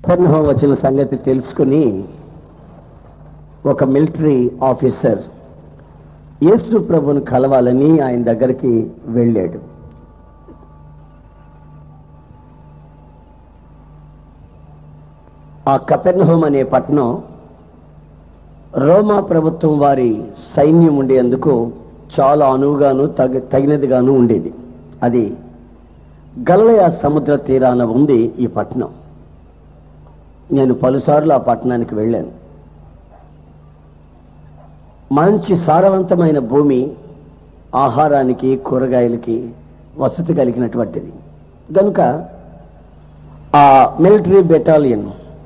కపెర్నహూం వచ్చిన సంగతి తెలుసుకుని ఒక మిలిటరీ ఆఫీసర్ యేసు ప్రభుని కలవాలని ఆయన దగ్గరికి వెళ్ళాడు ఆ కపెర్నహూం అనే పట్టణం రోమా ప్రభుత్వం వారి సైన్యం ఉండేందుకు చాలా అనువుగాను తగ తగినదిగాను ఉండేది అది గలయ సముద్ర తీరాన ఉంది ఈ పట్టణం నేను పలుసార్లు ఆ పట్టణానికి వెళ్ళాను మంచి సారవంతమైన భూమి ఆహారానికి కూరగాయలకి వసతి కలిగినటువంటిది కనుక ఆ మిలిటరీ బెటాలియన్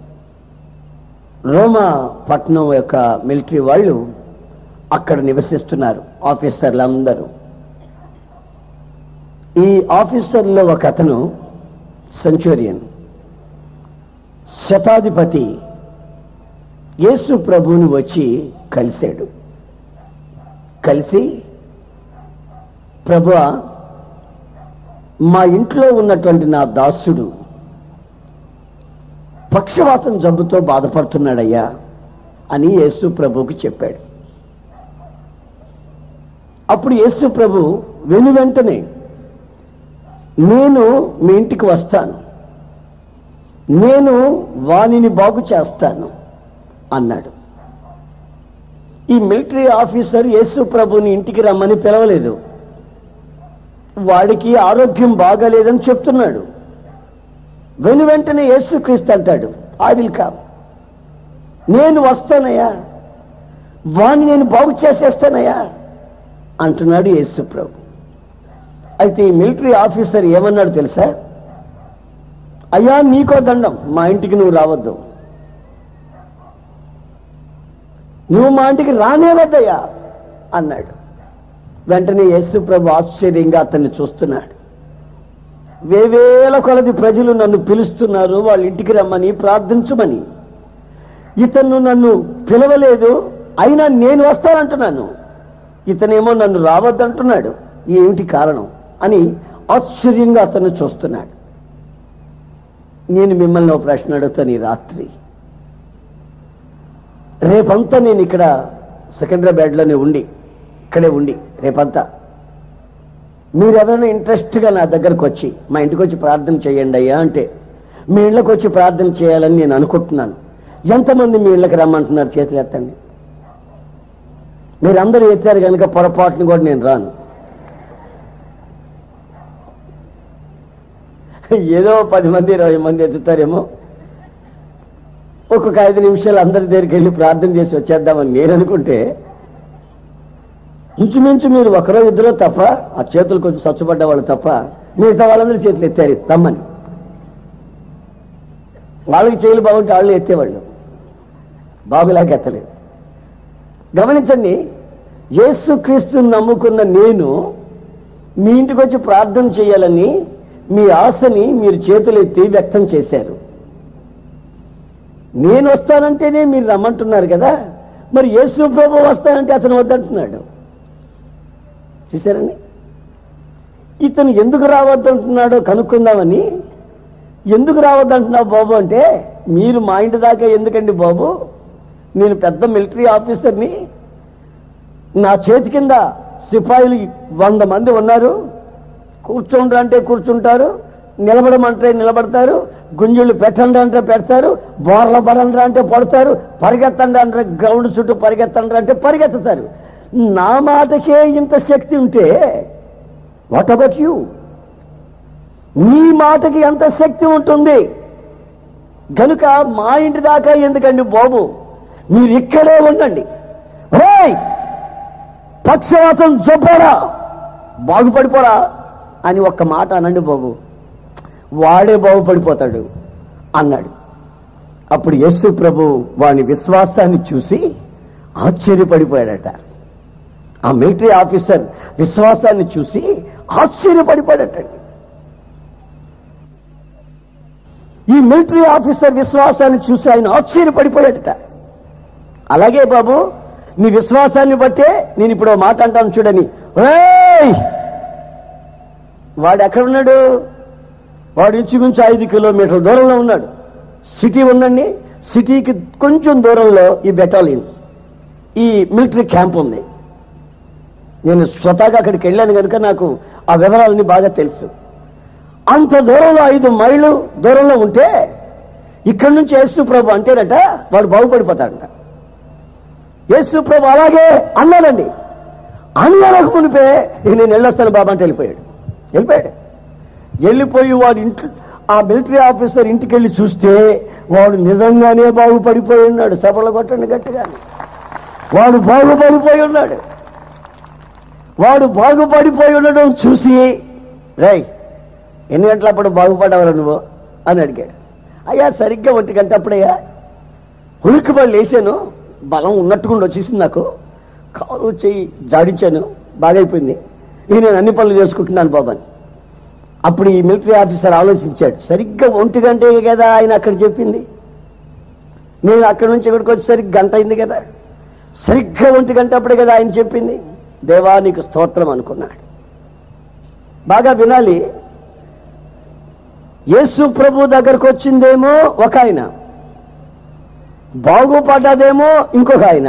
రోమా పట్టణం యొక్క మిలిటరీ వాళ్ళు అక్కడ నివసిస్తున్నారు ఆఫీసర్లు అందరూ ఈ ఆఫీసర్లో ఒక అతను సెంచురియన్ శతాధిపతి యేసు ప్రభువుని వచ్చి కలిశాడు కలిసి ప్రభు మా ఇంట్లో ఉన్నటువంటి నా దాసుడు పక్షవాతం జబ్బుతో బాధపడుతున్నాడయ్యా అని యేసు ప్రభువుకి చెప్పాడు అప్పుడు యేసు ప్రభు వెను వెంటనే నేను మీ ఇంటికి వస్తాను నేను వానిని బాగు చేస్తాను అన్నాడు ఈ మిలిటరీ ఆఫీసర్ యేసు ప్రభుని ఇంటికి రమ్మని పిలవలేదు వాడికి ఆరోగ్యం బాగాలేదని చెప్తున్నాడు వెను వెంటనే యేసుక్రీస్తు అంటాడు ఐ విల్ కమ్ నేను వస్తానయ్యా వాణ్ణి నేను బాగు చేసేస్తానయ్యా అంటున్నాడు యేసు ప్రభు అయితే ఈ మిలిటరీ ఆఫీసర్ ఏమన్నాడు తెలుసా అయ్యా నీకో దండం మా ఇంటికి నువ్వు రావద్దు నువ్వు మా ఇంటికి రానేవద్దయ్యా అన్నాడు వెంటనే యేసు ప్రభు ఆశ్చర్యంగా అతన్ని చూస్తున్నాడు వేవేల కొలది ప్రజలు నన్ను పిలుస్తున్నారు వాళ్ళ ఇంటికి రమ్మని ప్రార్థించమని ఇతను నన్ను పిలవలేదు అయినా నేను వస్తానంటున్నాను ఇతనేమో నన్ను రావద్దంటున్నాడు ఏమిటి కారణం అని ఆశ్చర్యంగా అతను చూస్తున్నాడు నేను మిమ్మల్ని ఒక ప్రశ్న అడుగుతాను ఈ రాత్రి రేపంతా నేను ఇక్కడ సికింద్రాబాద్లోనే ఉండి ఇక్కడే ఉండి రేపంతా మీరు ఎవరైనా ఇంట్రెస్ట్గా నా దగ్గరకు వచ్చి మా ఇంటికి వచ్చి ప్రార్థన చేయండి అయ్యా అంటే మీ ఇళ్ళకి వచ్చి ప్రార్థన చేయాలని నేను అనుకుంటున్నాను ఎంతమంది మీ ఇళ్ళకి రమ్మంటున్నారు చేతులు ఎత్తండి మీరందరూ ఎత్తారు కనుక పొరపాటును కూడా నేను రాను ఏదో పది మంది ఇరవై మంది ఎత్తుతారేమో ఒక్కొక్క ఐదు నిమిషాలు అందరి దగ్గరికి వెళ్ళి ప్రార్థన చేసి వచ్చేద్దామని నేను అనుకుంటే ఇంచుమించు మీరు ఒకరో ఇద్దరు తప్ప ఆ చేతులు కొంచెం స్వచ్ఛపడ్డ వాళ్ళు తప్ప మిగతా వాళ్ళందరూ చేతులు ఎత్తారు రమ్మని వాళ్ళకి చేతులు బాగుంటే వాళ్ళు ఎత్తేవాళ్ళు బాబులాగా ఎత్తలేదు గమనించండి యేసుక్రీస్తుని నమ్ముకున్న నేను మీ ఇంటికి వచ్చి ప్రార్థన చేయాలని మీ ఆశని మీరు చేతులు ఎత్తి వ్యక్తం చేశారు నేను వస్తానంటేనే మీరు రమ్మంటున్నారు కదా మరి యేసు ప్రభు వస్తానంటే అతను వద్దంటున్నాడు చూశారండి ఇతను ఎందుకు రావద్దంటున్నాడో కనుక్కుందామని ఎందుకు రావద్దంటున్నావు బాబు అంటే మీరు మా ఇంటి దాకా ఎందుకండి బాబు నేను పెద్ద మిలిటరీ ఆఫీసర్ని నా చేతి కింద సిపాయిలు వంద మంది ఉన్నారు కూర్చోండి అంటే కూర్చుంటారు నిలబడమంటే నిలబడతారు గుంజులు పెట్టండి అంటే పెడతారు బోర్ల పడండి అంటే పడతారు పరిగెత్తండి అంటే గ్రౌండ్ చుట్టూ పరిగెత్తండి అంటే పరిగెత్తుతారు నా మాటకే ఇంత శక్తి ఉంటే వాట్ అబౌట్ యూ నీ మాటకి ఎంత శక్తి ఉంటుంది కనుక మా ఇంటి దాకా ఎందుకండి బాబు మీరు ఇక్కడే ఉండండి రేయ్ పక్షవాతం చెప్పారా బాగుపడిపోరా అని ఒక్క మాట అనండి బాబు వాడే బాగుపడిపోతాడు అన్నాడు అప్పుడు యేసు ప్రభు వాని విశ్వాసాన్ని చూసి ఆశ్చర్యపడిపోయాడట ఆ మిలిటరీ ఆఫీసర్ విశ్వాసాన్ని చూసి ఆశ్చర్యపడిపోయాడటండి ఈ మిలిటరీ ఆఫీసర్ విశ్వాసాన్ని చూసి ఆయన ఆశ్చర్యపడిపోయాడట అలాగే బాబు నీ విశ్వాసాన్ని బట్టే నేను ఇప్పుడు ఓ మాట అంటాను చూడని "ఓయ్! వాడు ఎక్కడున్నాడు వాడు ఇంచుమించు ఐదు కిలోమీటర్ల దూరంలో ఉన్నాడు సిటీ ఉందండి సిటీకి కొంచెం దూరంలో ఈ బెటాలియన్ ఈ మిలిటరీ క్యాంప్ ఉంది నేను స్వతహాగా అక్కడికి వెళ్ళాను కనుక నాకు ఆ వివరాలన్నీ బాగా తెలుసు అంత దూరంలో ఐదు మైళ్ళు దూరంలో ఉంటే ఇక్కడి నుంచి యేసు ప్రభు అంటేనట వాడు బాగుపడిపోతాడంట యేసు ప్రభు అలాగే అన్నాడండి అన్నలకు మునిపే "ఇక నేను వెళ్ళొస్తాను బాబా అంటే వెళ్ళిపోయాడు వెళ్ళిపోయాడు వెళ్ళిపోయి వాడు ఇంట్లో ఆ మిలిటరీ ఆఫీసర్ ఇంటికి వెళ్ళి చూస్తే వాడు నిజంగానే బాగుపడిపోయి ఉన్నాడు సభలు కొట్టండి గట్టిగా వాడు బాగుపడిపోయి ఉన్నాడు వాడు బాగుపడిపోయి ఉండడం చూసి రై ఎన్ని గంటలప్పుడు బాగుపడ్డావు నువ్వు అని అడిగాడు అయ్యా సరిగ్గా ఒంటి గంట అప్పుడయ్యా ఉలిక్కిపడి లేచాను బలం ఉన్నట్టుకుండా వచ్చేసింది నాకు కాలు చెయ్యి జాడించాను బాగైపోయింది ఇక నేను అన్ని పనులు చేసుకుంటున్నాను బాబాని అప్పుడు ఈ మిలిటరీ ఆఫీసర్ ఆలోచించాడు సరిగ్గా ఒంటి గంటే కదా ఆయన అక్కడ చెప్పింది నేను అక్కడి నుంచి ఇక్కడికి వచ్చేసరికి గంట అయింది కదా సరిగ్గా ఒంటి గంట అప్పుడే కదా ఆయన చెప్పింది దేవా నీకు స్తోత్రం అనుకున్నాడు బాగా వినాలి యేసు ప్రభు దగ్గరకు వచ్చిందేమో ఒక ఆయన బాగుపడ్డదేమో ఇంకొక ఆయన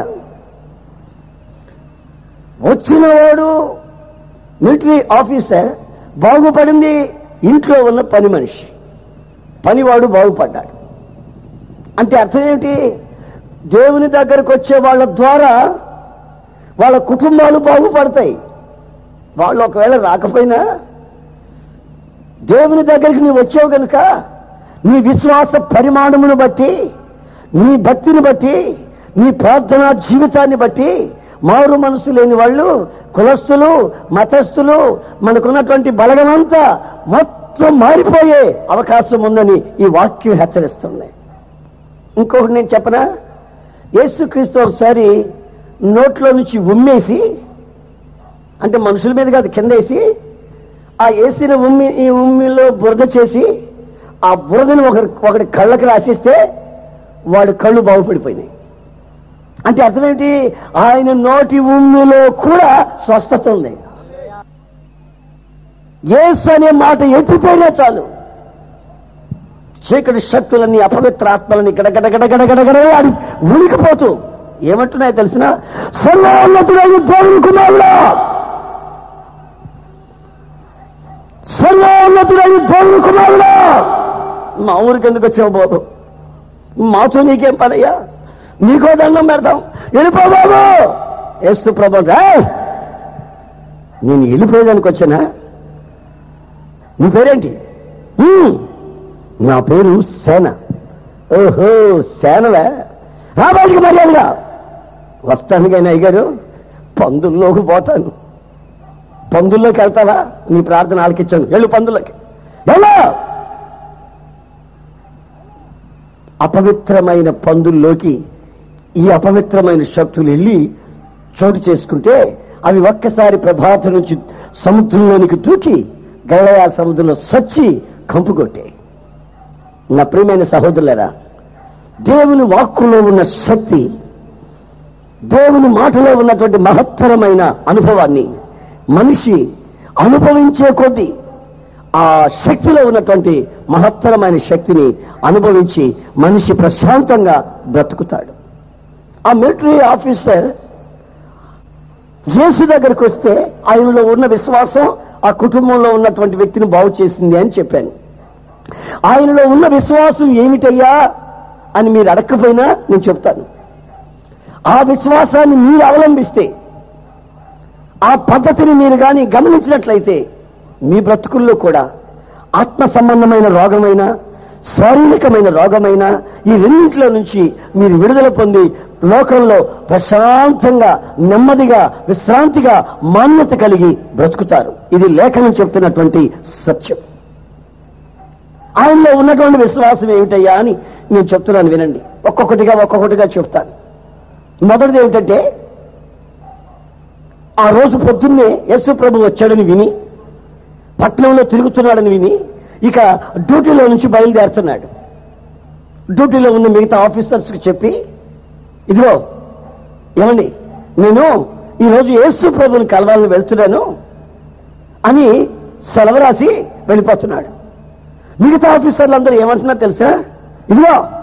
వచ్చినవాడు మిలిటరీ ఆఫీసర్ బాగుపడింది ఇంట్లో ఉన్న పని మనిషి పనివాడు బాగుపడ్డాడు అంటే అర్థం ఏమిటి దేవుని దగ్గరకు వచ్చే వాళ్ళ ద్వారా వాళ్ళ కుటుంబాలు బాగుపడతాయి వాళ్ళు ఒకవేళ రాకపోయినా దేవుని దగ్గరికి నీవు వచ్చావు కనుక నీ విశ్వాస పరిమాణమును బట్టి నీ భక్తిని బట్టి నీ ప్రార్థనా జీవితాన్ని బట్టి మారు మనసు లేని వాళ్ళు కులస్తులు మతస్థులు మనకున్నటువంటి బలగమంతా మొత్తం మారిపోయే అవకాశం ఉందని ఈ వాక్యం హెచ్చరిస్తుంది ఇంకొకటి నేను చెప్పనా యేసుక్రీస్తు ఒకసారి నోట్లో నుంచి ఉమ్మేసి అంటే మనుషుల మీద కాదు కింద వేసి ఆ వేసిన ఉమ్మి ఈ ఉమ్మిలో బురద చేసి ఆ బురదను ఒకరి ఒకటి కళ్ళకి రాసిస్తే వాడి కళ్ళు బాగుపడిపోయినాయి అంటే అర్థమేంటి ఆయన నోటి ఉమ్మిలో కూడా స్వస్థత ఉంది యేసు అనే మాట ఎత్తిపోయినా చాలు చీకటి శక్తులన్నీ అపవిత్ర ఆత్మలని గడగడగడగడగడగడ అని ఉనికిపోతూ ఏమంటున్నాయో తెలిసిన సర్వోన్నతుడైన దేవుని కుమారుడా సర్వోన్నతుడైన దేవుని కుమారుడా మా ఊరికి ఎందుకు వచ్చావు బాబు మాతో నీకేం పనయ్యా నీకో దండం పెడతాం వెళ్ళిపో బాబు యేసు ప్రభు "ఏయ్! నేను వెళ్ళిపోయేదానికి వచ్చానా నీ పేరేంటి "ఉమ్, నా పేరు సేన ఓహో సేనవా రా బయటికి మర్యాదగా వస్తాను కానీ అయ్యారు పందుల్లోకి పోతాను పందుల్లోకి వెళ్తావా నీ ప్రార్థన ఆలకించాను వెళ్ళు పందుల్లోకి వెళ్ళు అపవిత్రమైన పందుల్లోకి ఈ అపవిత్రమైన శక్తులు వెళ్ళి చోటు చేసుకుంటే అవి ఒక్కసారి ప్రభాతం నుంచి సముద్రంలోనికి దూకి గలయా సముద్రంలో సచ్చి కంపుకొట్టాయి నా ప్రియమైన సహోదరులరా దేవుని వాక్కులో ఉన్న శక్తి దేవుని మాటలో ఉన్నటువంటి మహత్తరమైన అనుభవాన్ని మనిషి అనుభవించే కొద్దీ ఆ శక్తిలో ఉన్నటువంటి మహత్తరమైన శక్తిని అనుభవించి మనిషి ప్రశాంతంగా బ్రతుకుతాడు ఆ మిలిటరీ ఆఫీసర్ యేసు దగ్గరికి వస్తే ఆయనలో ఉన్న విశ్వాసం ఆ కుటుంబంలో ఉన్నటువంటి వ్యక్తిని బాగు చేసింది అని చెప్పాను ఆయనలో ఉన్న విశ్వాసం ఏమిటయ్యా అని మీరు అడగకపోయినా నేను చెప్తాను ఆ విశ్వాసాన్ని మీరు అవలంబిస్తే ఆ పద్ధతిని మీరు కానీ గమనించినట్లయితే మీ బ్రతుకుల్లో కూడా ఆత్మ సంబంధమైన రోగమైన శారీరకమైన రోగమైన ఈ రెండింటిలో నుంచి మీరు విడుదల పొంది లోకంలో ప్రశాంతంగా నెమ్మదిగా విశ్రాంతిగా మాన్యత కలిగి బ్రతుకుతారు ఇది లేఖనం చెప్తున్నటువంటి సత్యం ఆయనలో ఉన్నటువంటి విశ్వాసం ఏమిటయ్యా అని నేను చెప్తున్నాను వినండి ఒక్కొక్కటిగా ఒక్కొక్కటిగా చెప్తాను మొదటిది ఏమిటంటే ఆ రోజు పొద్దున్నే యేసు ప్రభు వచ్చాడని విని పట్టణంలో తిరుగుతున్నాడని విని ఇక డ్యూటీలో నుంచి బయలుదేరుతున్నాడు డ్యూటీలో ఉన్న మిగతా ఆఫీసర్స్కి చెప్పి ఇదిగో ఏమండి నేను ఈరోజు యేసు ప్రభుని కలవాలని వెళ్తున్నాను అని సెలవు రాసి వెళ్ళిపోతున్నాడు మిగతా ఆఫీసర్లు అందరూ ఏమంటున్నారు తెలుసా ఇదిగో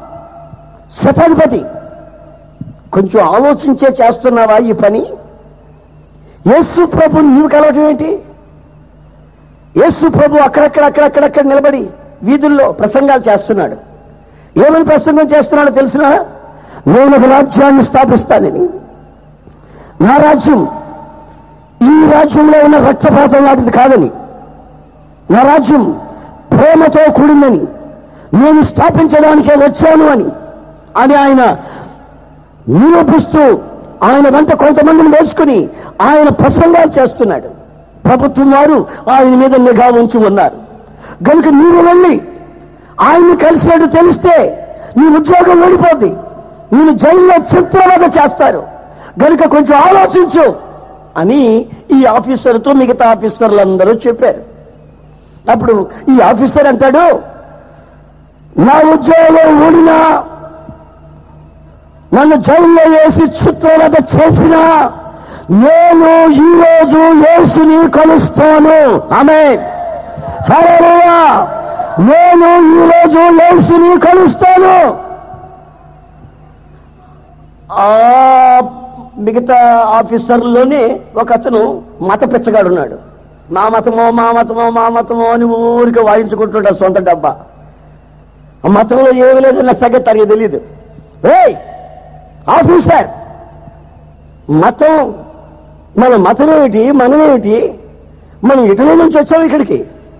శతాధిపతి కొంచెం ఆలోచించే చేస్తున్నావా ఈ పని యేసు ప్రభు నీవు కలవటం ఏంటి యేసు ప్రభు అక్కడక్కడ అక్కడక్కడక్కడ నిలబడి వీధుల్లో ప్రసంగాలు చేస్తున్నాడు ఏమని ప్రసంగం చేస్తున్నాడో తెలిసిన నేను ఒక రాజ్యాన్ని స్థాపిస్తానని నా రాజ్యం ఈ రాజ్యంలో ఉన్న రక్తపాతం లాంటిది కాదని నా రాజ్యం ప్రేమతో కూడిందని నేను స్థాపించడానికే వచ్చాను అని అని ఆయన నిరూపిస్తూ ఆయన వెంట కొంతమందిని వేసుకుని ఆయన ప్రసంగాలు చేస్తున్నాడు ప్రభుత్వం వారు ఆయన మీద నిఘా ఉంచి ఉన్నారు కనుక నీవు వెళ్ళి ఆయన్ని కలిసినట్టు తెలిస్తే నీ ఉద్యోగం వెళ్ళిపోద్ది నేను జైల్లో చిత్రవద చేస్తారు కనుక కొంచెం ఆలోచించు అని ఈ ఆఫీసర్తో మిగతా ఆఫీసర్లందరూ చెప్పారు అప్పుడు ఈ ఆఫీసర్ అంటాడు నా ఉద్యోగం ఊడినా నన్ను జైల్లో వేసి చిత్రవద చేసిన నేను ఈ రోజు యేసుని కలుస్తాను ఆమె హల్లెలూయా నేను ఈ రోజు యేసుని కలుస్తాను ఆ మిగతా ఆఫీసర్లోనే ఒక అతను మత పిచ్చగాడు ఉన్నాడు మా మతమో మా మతమో మా మతమో అని ఊరికి వాయించుకుంటుంటాడు సొంత డబ్బా ఆ మతంలో ఏమి లేదన్న సంగతి తనకి తెలియదు ఏయ్ ఆఫీసర్ మతం మన మతం ఏమిటి మనం ఏమిటి మనం ఇటలీ నుంచి వచ్చాం ఇక్కడికి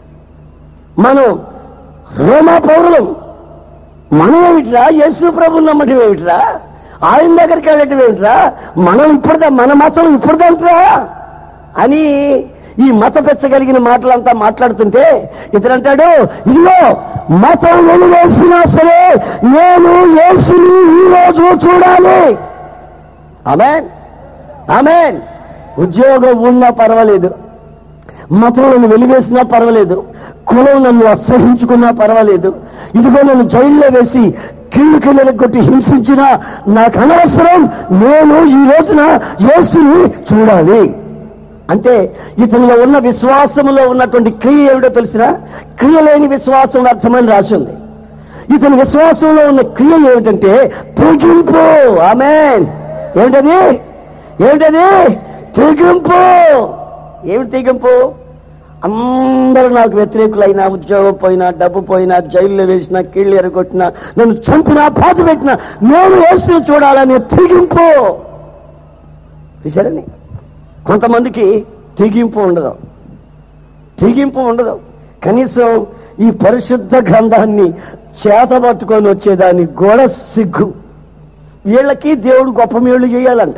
మనం రోమా పౌరులం మనం ఏమిట్రా యేసు ప్రభు నమ్మటం ఏమిట్రా ఆయన దగ్గరికి వెళ్ళటం ఏమిట్రా మనం ఇప్పుడుదా మన మతం ఇప్పుడుదంట్రా అని ఈ మత పెచ్చగలిగిన మాటలంతా మాట్లాడుతుంటే ఇతరంటాడు ఇదిగో మతం వెలువేసినా సరే నేను యేసుని ఈ రోజు చూడాలి ఆమెన్ ఆమెన్ ఉద్యోగం ఉన్నా పర్వాలేదు మతం నన్ను వెలివేసినా పర్వాలేదు కులం నన్ను అసహించుకున్నా పర్వాలేదు ఇదిగో నన్ను జైల్లో వేసి కీళ్ళు కిళ్ళకి కొట్టి హింసించినా నాకు అనవసరం నేను ఈ రోజున యేసుని చూడాలి అంటే ఇతనిలో ఉన్న విశ్వాసములో ఉన్నటువంటి క్రియ ఏమిటో తెలిసిన క్రియ లేని విశ్వాసం అర్థమని రాసి ఉంది ఇతని విశ్వాసంలో ఉన్న క్రియ ఏమిటంటే తెగింపు ఆమెన్ ఏమిటది ఏమిటది తెగింపు ఏమిటి తెగింపు అందరూ నాకు వ్యతిరేకులైనా ఉద్యోగం పోయినా డబ్బు పోయినా జైల్లో వేసినా కీళ్ళు ఎరగొట్టినా నన్ను చంపినా బాధ పెట్టినా నేను వేసి చూడాలని తెగింపు చూశారని కొంతమందికి తెగింపు ఉండదు తెగింపు ఉండదు కనీసం ఈ పరిశుద్ధ గ్రంథాన్ని చేతబట్టుకొని వచ్చేదాన్ని కూడా సిగ్గు వీళ్ళకి దేవుడు గొప్ప మేలు చేయాలంట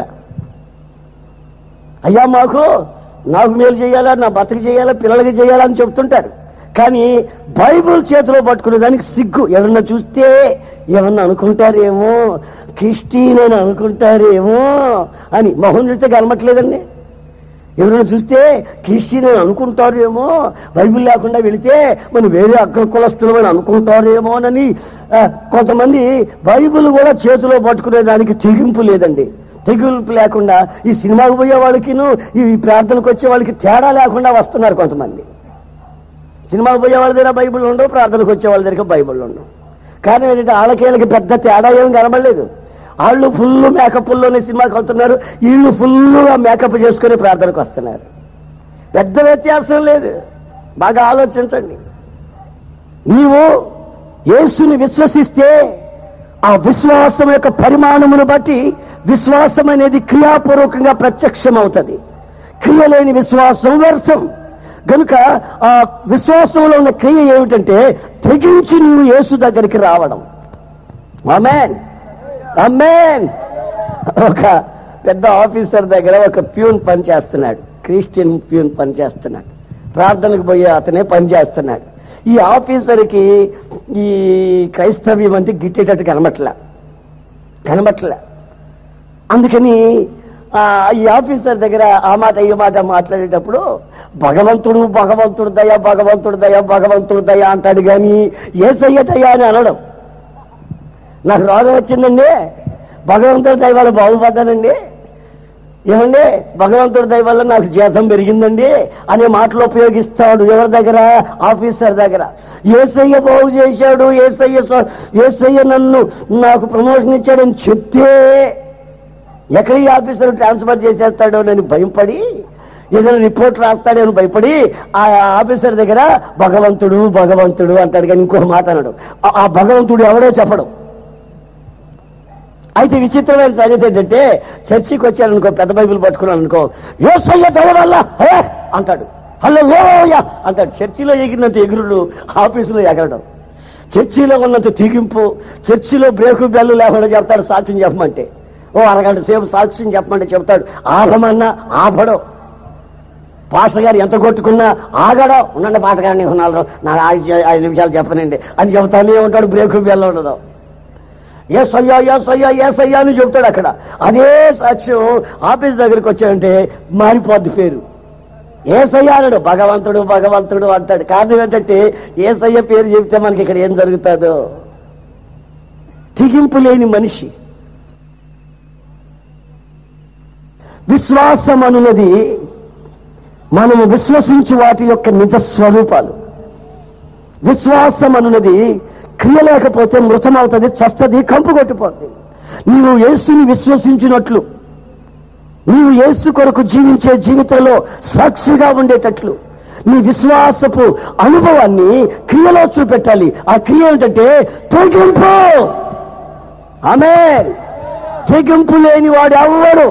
అయ్యా మాకు నాకు మేలు చేయాలా నా బతుకు చేయాలా పిల్లలకి చేయాలా అని చెప్తుంటారు కానీ బైబుల్ చేతిలో పట్టుకునే దానికి సిగ్గు ఎవరన్నా చూస్తే ఏమన్నా అనుకుంటారేమో క్రిస్టియన్ అని అనుకుంటారేమో అని మొహం చూస్తే కనబట్లేదండి ఎవరైనా చూస్తే క్రిస్టియన్ అని అనుకుంటారేమో బైబిల్ లేకుండా వెళితే మనం వేరే అగ్ర కులస్తులు అని అనుకుంటారేమోనని ఆ, కొంతమంది బైబిల్ కూడా చేతిలో పట్టుకునే దానికి తెగింపు లేదండి తెగింపు లేకుండా ఈ సినిమాకు పోయే వాళ్ళకిను ఈ ప్రార్థనకు వచ్చే వాళ్ళకి తేడా లేకుండా వస్తున్నారు కొంతమంది సినిమాకు పోయే వాళ్ళ దగ్గర బైబిల్ ఉండవు ప్రార్థనకు వచ్చే వాళ్ళ దగ్గర బైబిల్ ఉండవు కానీ ఏంటంటే వాళ్ళకి పెద్ద తేడా ఏం కనబడలేదు వాళ్ళు ఫుల్ మేకప్లోనే సినిమాకి వెళ్తున్నారు వీళ్ళు ఫుల్గా మేకప్ చేసుకుని ప్రార్థనకు వస్తున్నారు పెద్ద వ్యత్యాసం లేదు బాగా ఆలోచించండి నీవు యేసుని విశ్వసిస్తే ఆ విశ్వాసం యొక్క పరిమాణమును బట్టి విశ్వాసం అనేది క్రియాపూర్వకంగా ప్రత్యక్షం అవుతుంది క్రియ లేని విశ్వాసం వ్యర్థం కనుక ఆ విశ్వాసంలో ఉన్న క్రియ ఏమిటంటే తెగించి నీవు యేసు దగ్గరికి రావడం అమెన్ అమెన్ ఒక పెద్ద ఆఫీసర్ దగ్గర ఒక ప్యూన్ పని చేస్తున్నాడు క్రిస్టియన్ ప్యూన్ పని చేస్తున్నాడు ప్రార్థనకు పోయే అతనే పని చేస్తున్నాడు ఈ ఆఫీసర్కి ఈ క్రైస్తవ్యం అంటే గిట్టేటట్టు కనబట్ల కనబట్ల అందుకని ఆ, ఈ ఆఫీసర్ దగ్గర ఆ మాట ఈ మాట మాట్లాడేటప్పుడు భగవంతుడు భగవంతుడు దయ భగవంతుడు దయ భగవంతుడు దయ అంటాడు కానీ ఏసయ్య దయ అని అనడం నాకు రోగం వచ్చిందండి భగవంతుడి దయ వల్ల బాగుపడ్డానండి ఏమండి భగవంతుడి దయ వల్ల నాకు జీతం పెరిగిందండి అనే మాటలు ఉపయోగిస్తాడు ఎవరి దగ్గర ఆఫీసర్ దగ్గర ఏసయ్య బాగు చేశాడు ఏసయ్య స్వ- ఏసయ్య నన్ను నాకు ప్రమోషన్ ఇచ్చాడని చెప్తే ఎక్కడ ఈ ఆఫీసర్ ట్రాన్స్ఫర్ చేసేస్తాడో నేను భయపడి ఏదైనా రిపోర్ట్ రాస్తాడని భయపడి ఆ ఆఫీసర్ దగ్గర భగవంతుడు భగవంతుడు అంటాడు కానీ ఇంకో మాట అన్నాడు ఆ- ఆ భగవంతుడు ఎవడో చెప్పడం అయితే విచిత్రమైన సంగతి ఏంటంటే చర్చికి వచ్చాడు అనుకో పెద్ద బైబిల్ పట్టుకున్నాను అనుకో యోసయ్య దయ వల్ల హే అంటాడు హలో లోయ అంటాడు చర్చిలో ఎగిరినంత ఎగురుడు ఆఫీసులో ఎగరడం చర్చిలో ఉన్నంత తెగింపు చర్చిలో బ్రేకు బెల్లు లేకుండా చెప్తాడు సాక్ష్యం చెప్పమంటే ఓ అరగంట సేపు సాక్ష్యం చెప్పమంటే చెప్తాడు ఆపమన్నా ఆపడం పాస్టర్ గారు ఎంత కొట్టుకున్నా ఆగడం ఉండండి పాస్టర్ గారిని కొన్నాళ్ళు నాకు ఐదు ఐదు నిమిషాలు చెప్పనండి అని చెబుతానే ఉంటాడు బ్రేకు బెల్లు ఉండదు ఎస్ అయ్యా ఎస్ అయ్యా ఎస్ అయ్యా అని చెప్తాడు అక్కడ అదే సాక్ష్యం ఆఫీస్ దగ్గరికి వచ్చాడంటే మారిపోద్ది పేరు ఏసయ్య అన్నాడు భగవంతుడు భగవంతుడు అంటాడు కారణం ఏంటంటే ఏసయ్య పేరు చెప్తే మనకి ఇక్కడ ఏం జరుగుతుందో తెగింపు లేని మనిషి విశ్వాసం అనున్నది మనము విశ్వసించు వాటి యొక్క నిజ స్వరూపాలు విశ్వాసం అనున్నది క్రియ లేకపోతే మృతమవుతుంది చస్తది కంపు కొట్టిపోతుంది నీవు యేసుని విశ్వసించినట్లు నీవు యేసు కొరకు జీవించే జీవితంలో సాక్షిగా ఉండేటట్లు నీ విశ్వాసపు అనుభవాన్ని క్రియలో చూపెట్టాలి ఆ క్రియ ఏంటంటే తెగింపు ఆమె తెగింపు లేని వాడు ఎవరు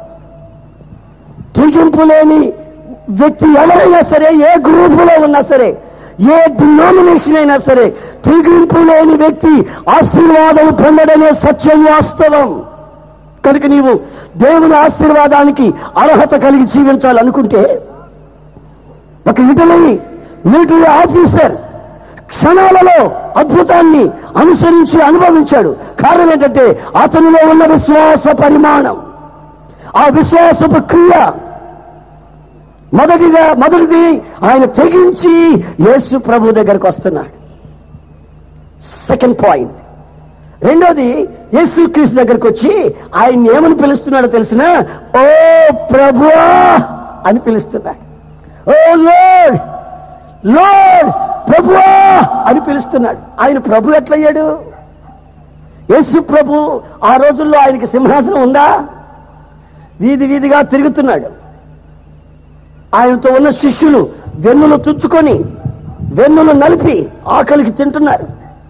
తెగింపు లేని వ్యక్తి ఎవరైనా సరే ఏ గ్రూపులో ఉన్నా సరే ఏ డినామినేషన్ అయినా సరే తెగింపు లేని వ్యక్తి ఆశీర్వాదం పొందడమే సత్యం వాస్తవం కనుక నీవు దేవుని ఆశీర్వాదానికి అర్హత కలిగి జీవించాలనుకుంటే ఒక ఇటలీ మిలిటరీ ఆఫీసర్ క్షణాలలో అద్భుతాన్ని అనుసరించి అనుభవించాడు కారణం ఏంటంటే అతనిలో ఉన్న విశ్వాస పరిమాణం ఆ విశ్వాసపు క్రియ మొదటిగా మొదటిది ఆయన తెగించి యేసు ప్రభు దగ్గరకు వస్తున్నాడు సెకండ్ పాయింట్ రెండోది యేసు క్రీస్తు దగ్గరకు వచ్చి ఆయన ఏమని పిలుస్తున్నాడో తెలిసిన ఓ ప్రభువా అని పిలుస్తున్నాడు ఓ లోడ్ లోడ్ ప్రభువా అని పిలుస్తున్నాడు ఆయన ప్రభు ఎట్లయ్యాడు యేసు ప్రభు ఆ రోజుల్లో ఆయనకి సింహాసనం ఉందా వీధి వీధిగా తిరుగుతున్నాడు ఆయనతో ఉన్న శిష్యులు వెన్నులు తుచ్చుకొని వెన్నులు నలిపి ఆకలికి తింటున్నారు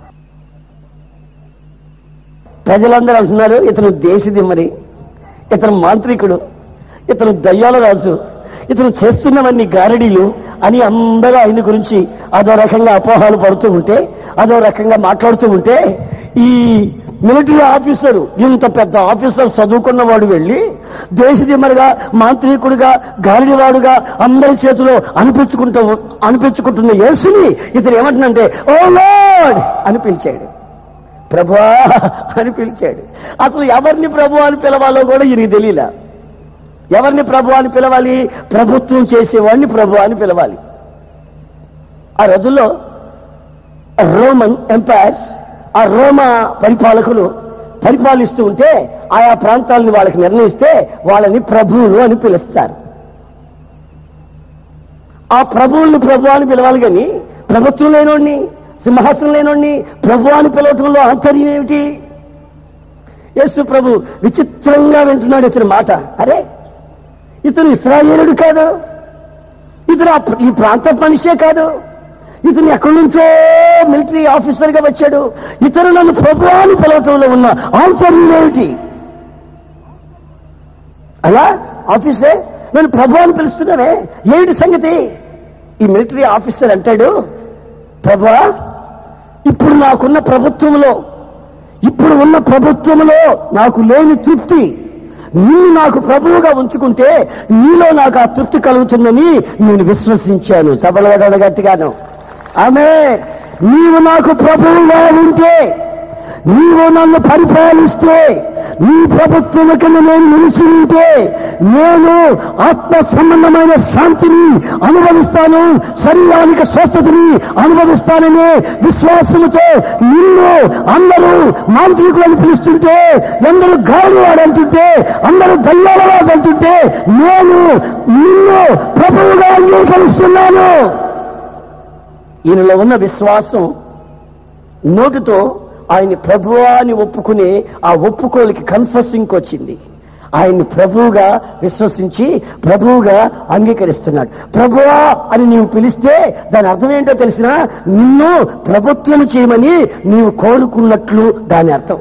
ప్రజలందరూ అంటున్నారు ఇతను దేశది మరి ఇతను మాంత్రికుడు ఇతను దయ్యాల రాజు ఇతను చేస్తున్నవన్నీ గారడీలు అని అందరూ ఆయన గురించి అదో రకంగా అపోహాలు పడుతూ ఉంటే అదో రకంగా మాట్లాడుతూ ఉంటే ఈ మిలిటరీ ఆఫీసరు ఇంత పెద్ద ఆఫీసర్ చదువుకున్నవాడు వెళ్ళి దేశదిమ్మరుగా మాంత్రికుడిగా గాలివాడుగా అందరి చేతిలో అనిపించుకుంటూ అనిపించుకుంటున్న యేసుని ఇతను ఏమంటున్నంటే ఓ లార్డ్ అని పిలిచాడు ప్రభువా అని పిలిచాడు అసలు ఎవరిని ప్రభు అని పిలవాలో కూడా ఈయనకి తెలియలే ఎవరిని ప్రభు అని పిలవాలి ప్రభుత్వం చేసేవాడిని ప్రభు అని పిలవాలి ఆ రోజుల్లో రోమన్ ఎంపైర్స్ ఆ రోమా పరిపాలకులు పరిపాలిస్తూ ఉంటే ఆయా ప్రాంతాలను వాళ్ళకి నిర్ణయిస్తే వాళ్ళని ప్రభువులు అని పిలుస్తారు ఆ ప్రభువుల్ని ప్రభు అని పిలవాలి కానీ ప్రభుత్వం లేనోడిని సింహాసనం లేనోడిని ప్రభు అని పిలవటంలో ఆంతర్యం ఏమిటి యేసు ప్రభు విచిత్రంగా వింటున్నాడు ఇతని మాట అరే ఇతను ఇస్రాయేలుడు కాదు ఇతను ఆ ప్ర- ఈ ప్రాంత మనిషే కాదు ఇతను ఎక్కడి నుంచో మిలిటరీ ఆఫీసర్ గా వచ్చాడు ఇతను నన్ను ప్రభు అని పిలవటంలో ఉన్న ఆంతర్యం ఏమిటి అలా ఆఫీసే నన్ను ప్రభు అని పిలుస్తున్నావే ఏమిటి సంగతి ఈ మిలిటరీ ఆఫీసర్ అంటాడు ప్రభా ఇప్పుడు నాకున్న ప్రభుత్వంలో ఇప్పుడు ఉన్న ప్రభుత్వంలో నాకు లేని తృప్తి నీవు నాకు ప్రభువుగా ఉంచుకుంటే నీలో నాకు ఆ తృప్తి కలుగుతుందని నేను విశ్వసించాను చబలగడ గట్టిగాను ఆమె నీవు నాకు ప్రభువుగా ఉంటే నీవు నన్ను పరిపాలిస్తే నీ ప్రభుత్వం కింద నేను నిలిచి ఉంటే నేను ఆత్మ సంబంధమైన శాంతిని అనుభవిస్తాను శరీరానికి స్వస్థతని అనుభవిస్తానని విశ్వాసముతో నిన్ను అందరూ మాంత్రికులు అని పిలుస్తుంటే అందరూ గాలి వాడంటుంటే అందరూ దయ్యాల రాజు అంటుంటే నేను నిన్ను ప్రభువుగా అంగీకరిస్తున్నాను ఈయనలో ఉన్న విశ్వాసం నోటితో ఆయన ప్రభువా అని ఒప్పుకునే ఆ ఒప్పుకోలికి కన్ఫర్సింగ్కి వచ్చింది ఆయన్ని ప్రభువుగా విశ్వసించి ప్రభువుగా అంగీకరిస్తున్నాడు ప్రభువా అని నీవు పిలిస్తే దాని అర్థం ఏంటో తెలిసినా నిన్ను ప్రభుత్వం చేయమని నీవు కోరుకున్నట్లు దాని అర్థం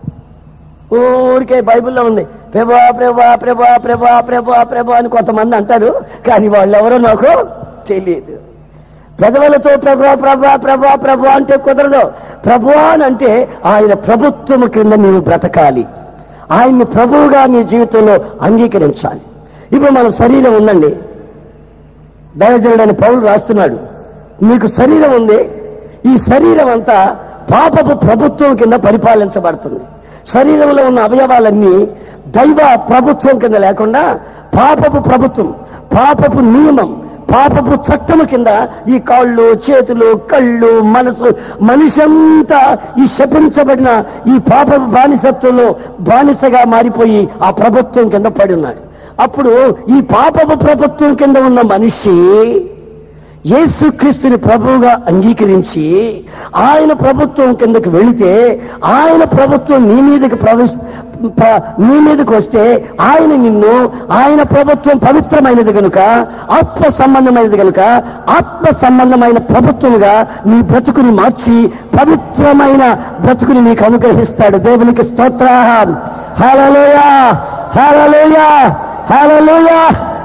ఊరికే బైబిల్లో ఉంది ప్రభా ప్రభా ప్రభా ప్రభా ప్రభా ప్రభా అని కొంతమంది అంటారు కానీ వాళ్ళు ఎవరో నాకు తెలియదు పెదవులతో ప్రభా ప్రభా ప్రభా ప్రభా అంటే కుదరదు ప్రభు అని అంటే ఆయన ప్రభుత్వం కింద నీవు బ్రతకాలి ఆయన్ని ప్రభువుగా నీ జీవితంలో అంగీకరించాలి ఇప్పుడు మన శరీరం ఉందండి దైవజనుడైన పౌరులు రాస్తున్నాడు మీకు శరీరం ఉంది ఈ శరీరం అంతా పాపపు ప్రభుత్వం కింద పరిపాలించబడుతుంది శరీరంలో ఉన్న అవయవాలన్నీ దైవ ప్రభుత్వం కింద లేకుండా పాపపు ప్రభుత్వం పాపపు నియమం పాపపు చట్టము కింద ఈ కాళ్ళు చేతులు కళ్ళు మనసు మనిషి అంతా ఈ శపించబడిన ఈ పాపపు బానిసత్వంలో బానిసగా మారిపోయి ఆ ప్రభుత్వం కింద పడి ఉన్నాడు అప్పుడు ఈ పాపపు ప్రభుత్వం కింద ఉన్న మనిషి యేసుక్రీస్తుని ప్రభువుగా అంగీకరించి ఆయన ప్రభుత్వం కిందకి వెళితే ఆయన ప్రభుత్వం నీ మీదకి ప్రవేశ ప్ర- నీ మీదకి వస్తే ఆయన నిన్ను ఆయన ప్రభుత్వం పవిత్రమైనది కనుక ఆత్మ సంబంధమైనది కనుక ఆత్మ సంబంధమైన ప్రభుత్వముగా నీ బ్రతుకుని మార్చి పవిత్రమైన బ్రతుకుని నీకు అనుగ్రహిస్తాడు దేవునికి స్తోత్ర హల్లెలూయా హల్లెలూయా హల్లెలూయా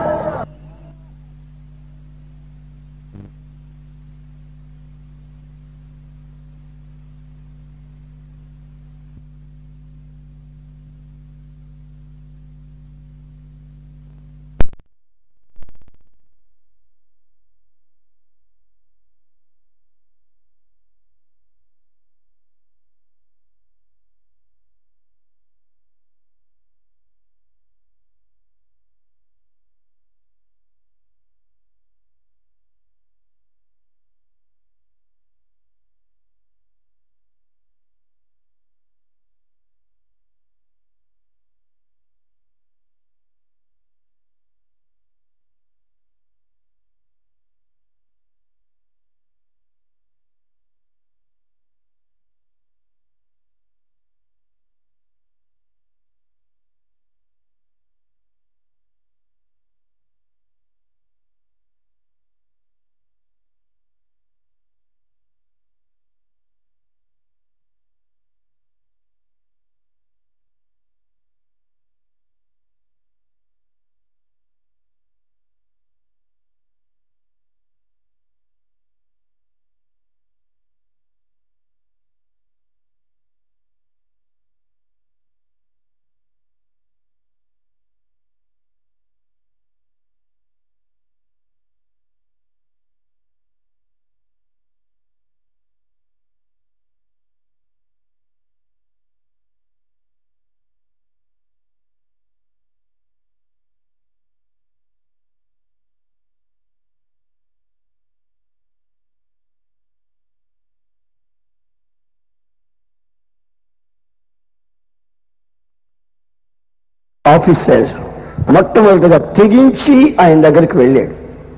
ఆఫీసర్ మొట్టమొదటిగా తెగించి ఆయన దగ్గరికి వెళ్ళాడు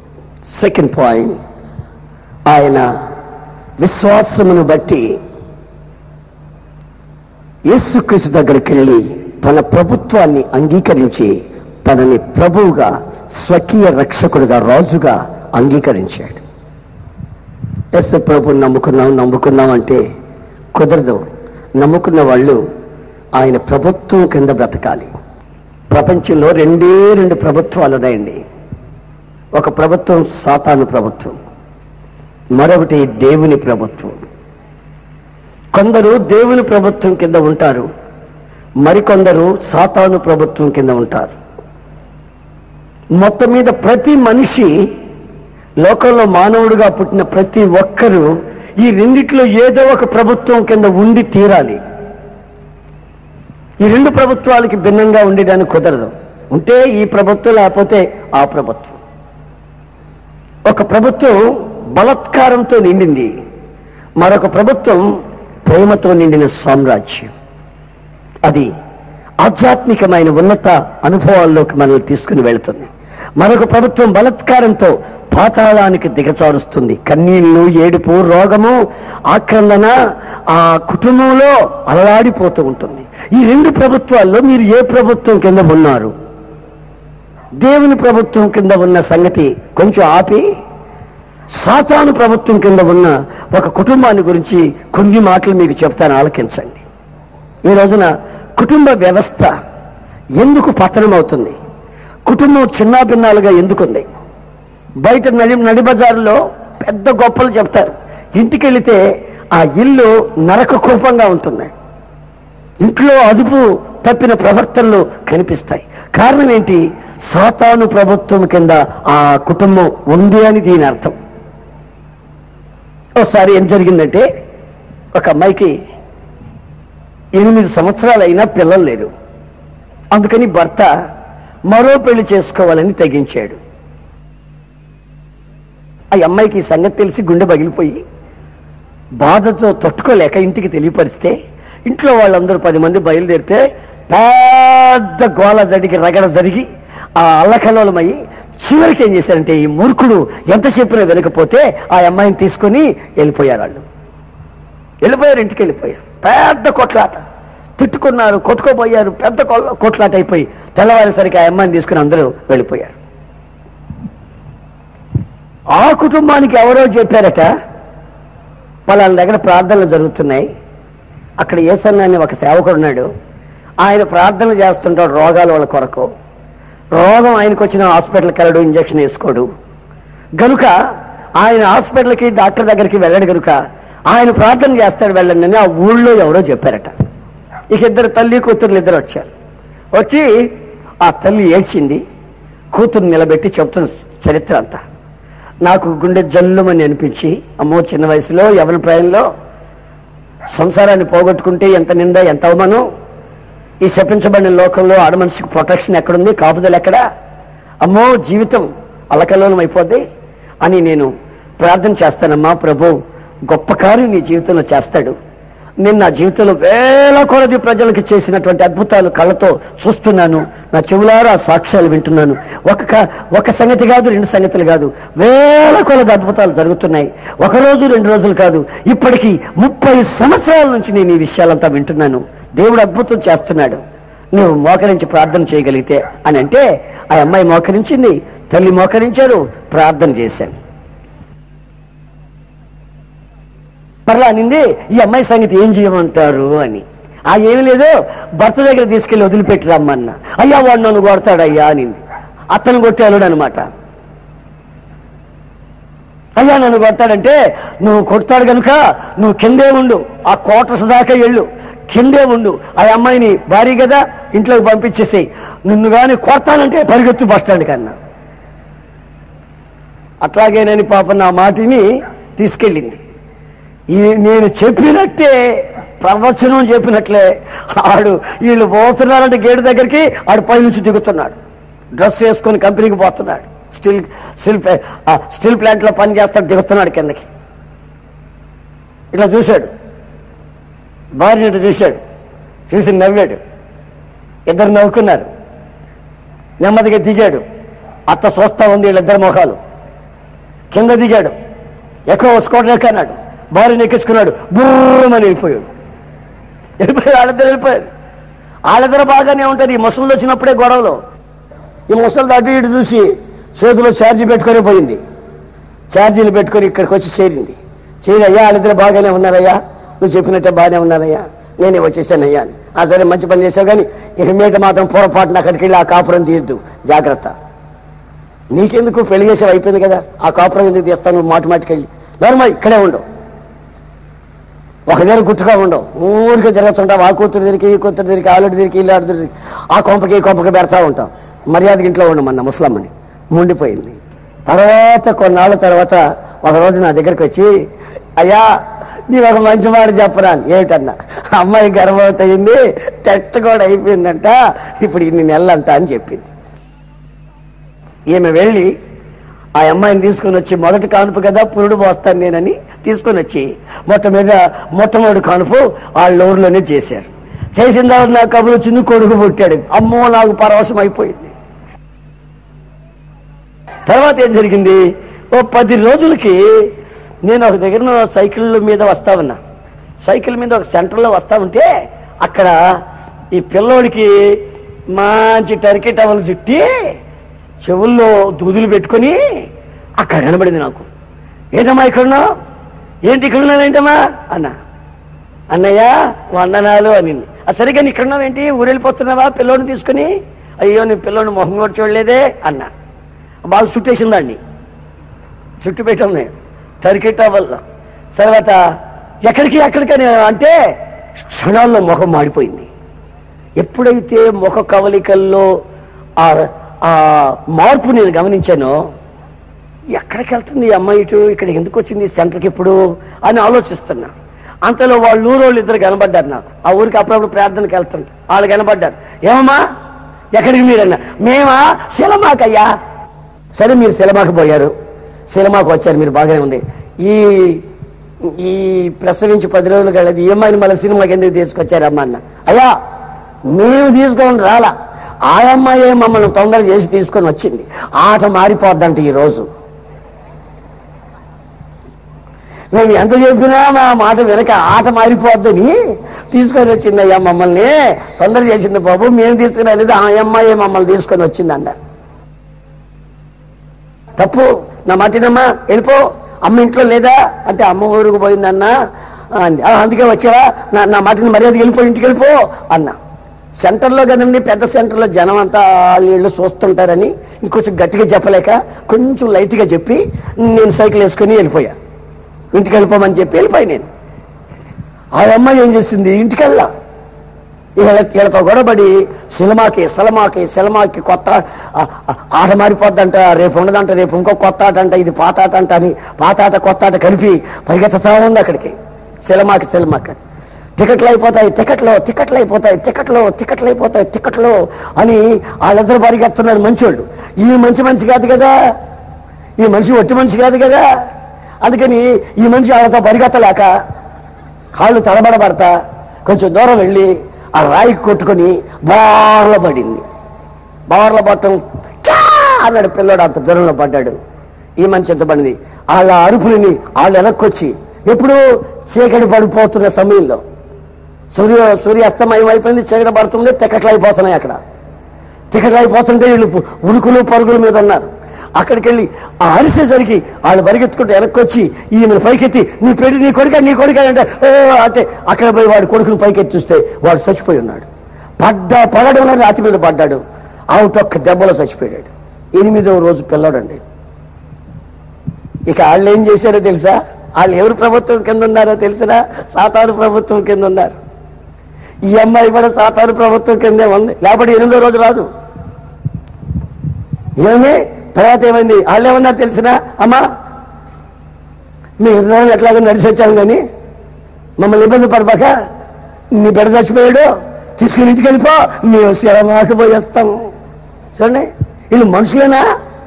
సెకండ్ పాయింట్ ఆయన విశ్వాసమును బట్టి యేసుక్రీస్తు దగ్గరికి వెళ్ళి తన ప్రభుత్వాన్ని అంగీకరించి తనని ప్రభువుగా స్వకీయ రక్షకుడుగా రాజుగా అంగీకరించాడు యేసు ప్రభుని నమ్ముకున్నాం నమ్ముకున్నాం అంటే కుదరదు నమ్ముకున్న వాళ్ళు ఆయన ప్రభుత్వం కింద బ్రతకాలి ప్రపంచంలో రెండే రెండు ప్రభుత్వాలు ఉన్నాయండి ఒక ప్రభుత్వం సాతాను ప్రభుత్వం మరొకటి దేవుని ప్రభుత్వం కొందరు దేవుని ప్రభుత్వం కింద ఉంటారు మరికొందరు సాతాను ప్రభుత్వం కింద ఉంటారు మొత్తం మీద ప్రతి మనిషి లోకంలో మానవుడిగా పుట్టిన ప్రతి ఒక్కరూ ఈ రెండిట్లో ఏదో ఒక ప్రభుత్వం కింద ఉండి తీరాలి ఈ రెండు ప్రభుత్వాలకి భిన్నంగా ఉండడానికి కుదరదు ఉంటే ఈ ప్రభుత్వం లేకపోతే ఆ ప్రభుత్వం ఒక ప్రభుత్వం బలత్కారంతో నిండింది మరొక ప్రభుత్వం ప్రేమతో నిండిన సామ్రాజ్యం అది ఆధ్యాత్మికమైన ఉన్నత అనుభవాల్లోకి మనల్ని తీసుకుని వెళుతుంది మరొక ప్రభుత్వం బలత్కారంతో పాతాళానికి దిగచారుస్తుంది కన్నీళ్లు ఏడుపు రోగము ఆక్రందన ఆ కుటుంబంలో అలలాడిపోతూ ఉంటుంది ఈ రెండు ప్రభుత్వాల్లో మీరు ఏ ప్రభుత్వం కింద ఉన్నారు దేవుని ప్రభుత్వం కింద ఉన్న సంగతి కొంచెం ఆపి సాతాను ప్రభుత్వం కింద ఉన్న ఒక కుటుంబాన్ని గురించి కొన్ని మాటలు మీకు చెప్తాను ఆలకించండి ఈ రోజున కుటుంబ వ్యవస్థ ఎందుకు పతనం అవుతుంది కుటుంబం చిన్నాభిన్నాలుగా ఎందుకుంది బయట నడి నడిబజారులో పెద్ద గొప్పలు చెప్తారు ఇంటికి వెళితే ఆ ఇల్లు నరక కూపంగా ఉంటుంది ఇంట్లో అదుపు తప్పిన ప్రవర్తనలు కనిపిస్తాయి కారణం ఏంటి సాతాను ప్రభుత్వం కింద ఆ కుటుంబం ఉంది అని దీని అర్థం ఒకసారి ఏం జరిగిందంటే ఒక అమ్మాయికి ఎనిమిది సంవత్సరాలు అయినా పిల్లలు లేరు అందుకని భర్త మరో పెళ్లి చేసుకోవాలని తెగించాడు ఆ అమ్మాయికి ఈ సంగతి తెలిసి గుండె పగిలిపోయి బాధతో తట్టుకోలేక ఇంటికి తెలియపరిస్తే ఇంట్లో వాళ్ళందరూ పది మంది బయలుదేరితే పెద్ద గోల జరిగి రగడ జరిగి ఆ అల్లకల్లోలమయ్యి చివరికి ఏం చేశారంటే ఈ మూర్ఖుడు ఎంత చెప్పినా వినకపోతే ఆ అమ్మాయిని తీసుకొని వెళ్ళిపోయారు వాళ్ళు వెళ్ళిపోయారు ఇంటికి వెళ్ళిపోయారు పెద్ద కొట్లాట తిట్టుకున్నారు కొట్టుకోపోయారు పెద్ద కొల్ల- కొట్లాట అయిపోయి తెల్లవారేసరికి ఆ అమ్మాయిని తీసుకుని అందరూ వెళ్ళిపోయారు ఆ కుటుంబానికి ఎవరో చెప్పారట వాళ్ళ దగ్గర ప్రార్థనలు జరుగుతున్నాయి అక్కడ ఏసన్న అని ఒక సేవకుడు ఉన్నాడు ఆయన ప్రార్థనలు చేస్తుంటాడు రోగాల వాళ్ళ కొరకు రోగం ఆయనకు వచ్చిన హాస్పిటల్కి వెళ్ళడు ఇంజక్షన్ వేసుకోడు గనుక ఆయన హాస్పిటల్కి డాక్టర్ దగ్గరికి వెళ్ళడు గనుక ఆయన ప్రార్థన చేస్తాడు వెళ్ళండి అని ఆ ఊళ్ళో ఎవరో చెప్పారట ఇక ఇద్దరు తల్లి కూతుర్లు ఇద్దరు వచ్చారు వచ్చి ఆ తల్లి ఏడ్చింది కూతురు నిలబెట్టి చెప్తున్న చరిత్ర అంతా నాకు గుండె జల్లుమని అనిపించి అమ్మో చిన్న వయసులో ఎవరి ప్రాయంలో సంసారాన్ని పోగొట్టుకుంటే ఎంత నింద ఎంత అవమానం ఈ శపించబడిన లోకంలో ఆడ మనిషికి ప్రొటెక్షన్ ఎక్కడుంది కాపుదలు ఎక్కడా అమ్మో జీవితం అలకల్లోలం అయిపోద్ది అని నేను ప్రార్థన చేస్తానమ్మా ప్రభు గొప్ప కార్యం నీ జీవితంలో చేస్తాడు నేను నా జీవితంలో వేల కొలది ప్రజలకు చేసినటువంటి అద్భుతాలు కళ్ళతో చూస్తున్నాను నా చెవులారా సాక్ష్యాలు వింటున్నాను ఒక క- ఒక సంగతి కాదు రెండు సంగతులు కాదు వేల కొలది అద్భుతాలు జరుగుతున్నాయి ఒక రోజు రెండు రోజులు కాదు ఇప్పటికీ ముప్పై సంవత్సరాల నుంచి నేను ఈ విషయాలంతా వింటున్నాను దేవుడు అద్భుతం చేస్తున్నాడు నువ్వు మోకరించి ప్రార్థన చేయగలిగితే అని అంటే ఆ అమ్మాయి మోకరించింది తల్లి మోకరించారు ప్రార్థన చేశాను మరలా అనింది ఈ అమ్మాయి సంగతి ఏం చేయమంటారు అని ఆ ఏమి లేదు భర్త దగ్గర తీసుకెళ్లి వదిలిపెట్టి రమ్మన్న అయ్యా వాడు నన్ను కొడతాడయ్యా అనింది అత్తను కొట్టాడు అనమాట అయ్యా నన్ను కొడతాడంటే నువ్వు కొడతాడు కనుక నువ్వు కిందే ఉండు ఆ క్వార్టర్స్ దాకా వెళ్ళు కిందే ఉండు ఆ అమ్మాయిని భారీ కదా ఇంట్లోకి పంపించేసేయి నిన్ను కానీ కొడతానంటే పరిగెత్తు బస్ స్టాండ్ కన్నా అట్లాగేనని పాప నా మాటిని తీసుకెళ్ళింది ఈ నేను చెప్పినట్టే ప్రవచనం చెప్పినట్లే ఆడు వీళ్ళు పోతున్నారంటే గేటు దగ్గరికి ఆడు పైనుంచి దిగుతున్నాడు డ్రెస్ వేసుకొని కంపెనీకి పోతున్నాడు స్టీల్ స్టీల్ ప్లా- ఆ, స్టీల్ ప్లాంట్లో పని చేస్తాడు దిగుతున్నాడు కిందకి ఇట్లా చూశాడు భార్య ఇట్లా చూశాడు చూసి నవ్వాడు ఇద్దరు నవ్వుకున్నారు నెమ్మదిగా దిగాడు అత్త చూస్తా ఉంది వీళ్ళిద్దరు మొఖాలు కింద దిగాడు ఎక్కువ స్కూటర్ ఎక్కన్నాడు భార్యను ఎక్కించుకున్నాడు బుర్రమని వెళ్ళిపోయాడు వెళ్ళిపోయాడు వాళ్ళిద్దరు వెళ్ళిపోయారు వాళ్ళిద్దరు బాగానే ఉంటారు ఈ ముసలు వచ్చినప్పుడే గొడవలు ఈ ముసలు అటు ఇటు చూసి చేతిలో ఛార్జీ పెట్టుకొని పోయింది ఛార్జీలు పెట్టుకొని ఇక్కడికి వచ్చి చేరింది చేరి అయ్యా వాళ్ళిద్దరు బాగానే ఉన్నారయ్యా నువ్వు చెప్పినట్టే బాగానే ఉన్నారయ్యా నేనే వచ్చేసానయ్యా అని ఆ సరే మంచి పని చేసావు కానీ ఇక మీట మాత్రం పొరపాటున అక్కడికి వెళ్ళి ఆ కాపురం తీయద్దు జాగ్రత్త నీకెందుకు పెళ్లి చేసేవి అయిపోయింది కదా ఆ కాపురం ఎందుకు తీస్తాను నువ్వు మాటి మాటికి వెళ్ళి నర్మ ఇక్కడే ఉండవు ఒక దగ్గర గుట్టుగా ఉండవు ఊరికే తిరుగుతుంటావు ఆ కూతురు దగ్గరికి ఈ కూతురు దగ్గరికి ఆలుడి దగ్గరికి ఇల్లు ఆడుతురు దగ్గరికి ఆ కొంపకి ఈ కొంపకి పెడతా ఉంటాం మర్యాదకి ఇంట్లో ఉండమన్న ముసలమ్మని ఉండిపోయింది తర్వాత కొన్నాళ్ళ తర్వాత ఒక రోజు నా దగ్గరికి వచ్చి అయ్యా నీకు ఒక మంచి మాట చెప్పరా అని. ఏమిటన్నా అమ్మాయి గర్భవతి అయింది టెస్ట్ కూడా అయిపోయిందంట ఇప్పుడు ఇన్ని నెలలంట అని చెప్పింది ఈమె వెళ్ళి ఆ అమ్మాయిని తీసుకొని వచ్చి మొదటి కానుపు కదా పురుడు పోస్తాను నేనని తీసుకొని వచ్చి మొట్ట మీద మొట్టమొదటి కానుపు వాళ్ళ ఊర్లోనే చేశారు చేసిన తర్వాత నాకు కబురు వచ్చింది కొడుకు పుట్టాడు అమ్మో నాకు పరవశం అయిపోయింది తర్వాత ఏం జరిగింది ఓ పది రోజులకి నేను ఒక దగ్గర సైకిల్ మీద వస్తా ఉన్నా సైకిల్ మీద ఒక సెంటర్లో వస్తా ఉంటే అక్కడ ఈ పిల్లోడికి మంచి టర్కీ టవల్ చుట్టి చెవుల్లో దూదులు పెట్టుకొని అక్కడ కనబడింది నాకు ఏంటమ్మా ఇక్కడున్నావు ఏంటి ఇక్కడ ఉన్నావు ఏంటమ్మా అన్నా అన్నయ్య వందనాలు అనింది ఆ సరిగ్గా నీ ఇక్కడ ఉన్నావేంటి ఊరు వెళ్ళిపోతున్నావా పిల్లోడిని తీసుకుని అయ్యో నీ పిల్లోడిని మొహం కూడా చూడలేదే అన్నా బాగా చుట్టేసింది దాన్ని చుట్టు పెట్టింది టర్కీ వల్ల తర్వాత ఎక్కడికి ఎక్కడికని అంటే క్షణాల్లో ముఖం మాడిపోయింది ఎప్పుడైతే ముఖ కవలికల్లో ఆ ఆ మార్పు నేను గమనించానో ఎక్కడికి వెళ్తుంది ఈ అమ్మాయి ఇటు ఇక్కడ ఎందుకు వచ్చింది సెంటర్కి ఇప్పుడు అని ఆలోచిస్తున్నా అంతలో వాళ్ళ ఊరు వాళ్ళు ఇద్దరు కనబడ్డారు నాకు ఆ ఊరికి అప్పుడప్పుడు ప్రార్థనకి వెళ్తుంటా వాళ్ళు కనబడ్డారు ఏమమ్మా ఎక్కడికి మీరన్నా మేమా శిలమాకయ్యా సరే మీరు సినిమాకి పోయారు సినిమాకి వచ్చారు మీరు బాగానే ఉంది ఈ ఈ ప్రసవించి పది రోజులు కలది ఈ అమ్మాయిని మళ్ళీ సినిమాకి ఎందుకు తీసుకొచ్చారు అమ్మ అన్న అయ్యా మేము తీసుకొని రాలా ఆ అమ్మాయే మమ్మల్ని తొందర చేసి తీసుకొని వచ్చింది ఆట మారిపోద్దంట ఈ రోజు మేము ఎంత చెప్పినా మా మాట వెనక ఆట మారిపోద్దని తీసుకొని వచ్చింది అయ్యా మమ్మల్ని తొందర చేసింది బాబు మేము తీసుకుని వెళ్ళేది ఆ అమ్మాయే మమ్మల్ని తీసుకొని వచ్చింది అన్నారు తప్పు నా మాటినమ్మా వెళ్ళిపో అమ్మ ఇంట్లో లేదా అంటే అమ్మ ఊరుకు పోయిందన్నా అంది "ఆ, అందుకే వచ్చావా నా నా మాటిని మర్యాద వెళ్ళిపో ఇంటికి వెళ్ళిపో అన్నా సెంటర్లో కదండి పెద్ద సెంటర్లో జనం అంతా వీళ్ళు చూస్తుంటారని ఇంకొంచెం గట్టిగా చెప్పలేక కొంచెం లైట్గా చెప్పి నేను సైకిల్ వేసుకుని వెళ్ళిపోయా ఇంటికి వెళ్ళిపోమని చెప్పి వెళ్ళిపోయి నేను ఆ అమ్మాయి ఏం చేసింది ఇంటికి వెళ్ళా వీళ్ళ వీళ్ళతో గొడవబడి సినిమాకి సినిమాకి సినిమాకి కొత్త ఆ- ఆ- ఆట మారిపోద్దంట రేపు ఉండదంట రేపు ఇంకో కొత్త ఆట అంట ఇది పాత ఆట అంట అని పాత ఆట కొత్త ఆట కలిపి పరిగెత్తుతా ఉంది అక్కడికి సినిమాకి సినిమాకి టికెట్లు అయిపోతాయి టికెట్లు టికెట్లు అయిపోతాయి టికెట్లు టికెట్లు అయిపోతాయి టికెట్లు అని వాళ్ళిద్దరు పరిగెత్తున్నారు మంచోళ్ళు ఈ మంచి మనిషి కాదు కదా ఈ మనిషి ఒట్టి మనిషి కాదు కదా అందుకని ఈ మనిషి వాళ్ళతో పరిగెత్తలేక కాళ్ళు తడబడబడతా కొంచెం దూరం వెళ్ళి ఆ రాయి కొట్టుకొని బార్ల పడింది బార్ల పట్టం "క్యా!" అన్నాడు పిల్లోడు అంత దూరంలో పడ్డాడు ఈ మనిషి ఎంత పడింది వాళ్ళ అరుపులని వాళ్ళు వెనక్కొచ్చి ఎప్పుడు చీకటి పడిపోతున్న సమయంలో సూర్య సూర్యాస్తమయం అయిపోయింది చీకటి పడుతుంది తెక్కట్లు అయిపోతున్నాయి అక్కడ టికెట్లు అయిపోతుంటే వీళ్ళు పు- ఉరుకులు పరుగుల మీద ఉన్నారు అక్కడికి వెళ్ళి ఆ అరిసేసరికి వాళ్ళు పరిగెత్తుకుంటూ వెనక్కి వచ్చి ఈమెను పైకెత్తి నీ పెళ్లి నీ కొడుక నీ కొడుక అంటే ఓ అంటే అక్కడ పోయి వాడి కొడుకుని పైకెత్తి చూస్తే వాడు చచ్చిపోయి ఉన్నాడు పడ్డా పడడం రాతి మీద పడ్డాడు అవుట్ ఒక్క దెబ్బలో చచ్చిపోయాడు ఎనిమిదవ రోజు పిల్లడండి ఇక వాళ్ళు ఏం చేశారో తెలుసా వాళ్ళు ఎవరు ప్రభుత్వం కింద ఉన్నారో తెలుసునా సాతాను ప్రభుత్వం కింద ఉన్నారు ఈ అమ్మాయి కూడా సాతాను ప్రభుత్వం కిందే ఉంది లేకపోతే ఎనిమిదో రోజు రాదు ఏమి తర్వాత ఏమైంది వాళ్ళు ఏమన్నారు తెలిసినా అమ్మా మీ హృదయం ఎట్లాగో నడిచి వచ్చాను కానీ మమ్మల్ని ఇబ్బంది పడబాక నీ బిడ్డ చచ్చిపోయాడు తీసుకుని ఇంటికి వెళ్ళిపో మేము శిలమాకి పోయేస్తాము చూడండి వీళ్ళు మనుషులేనా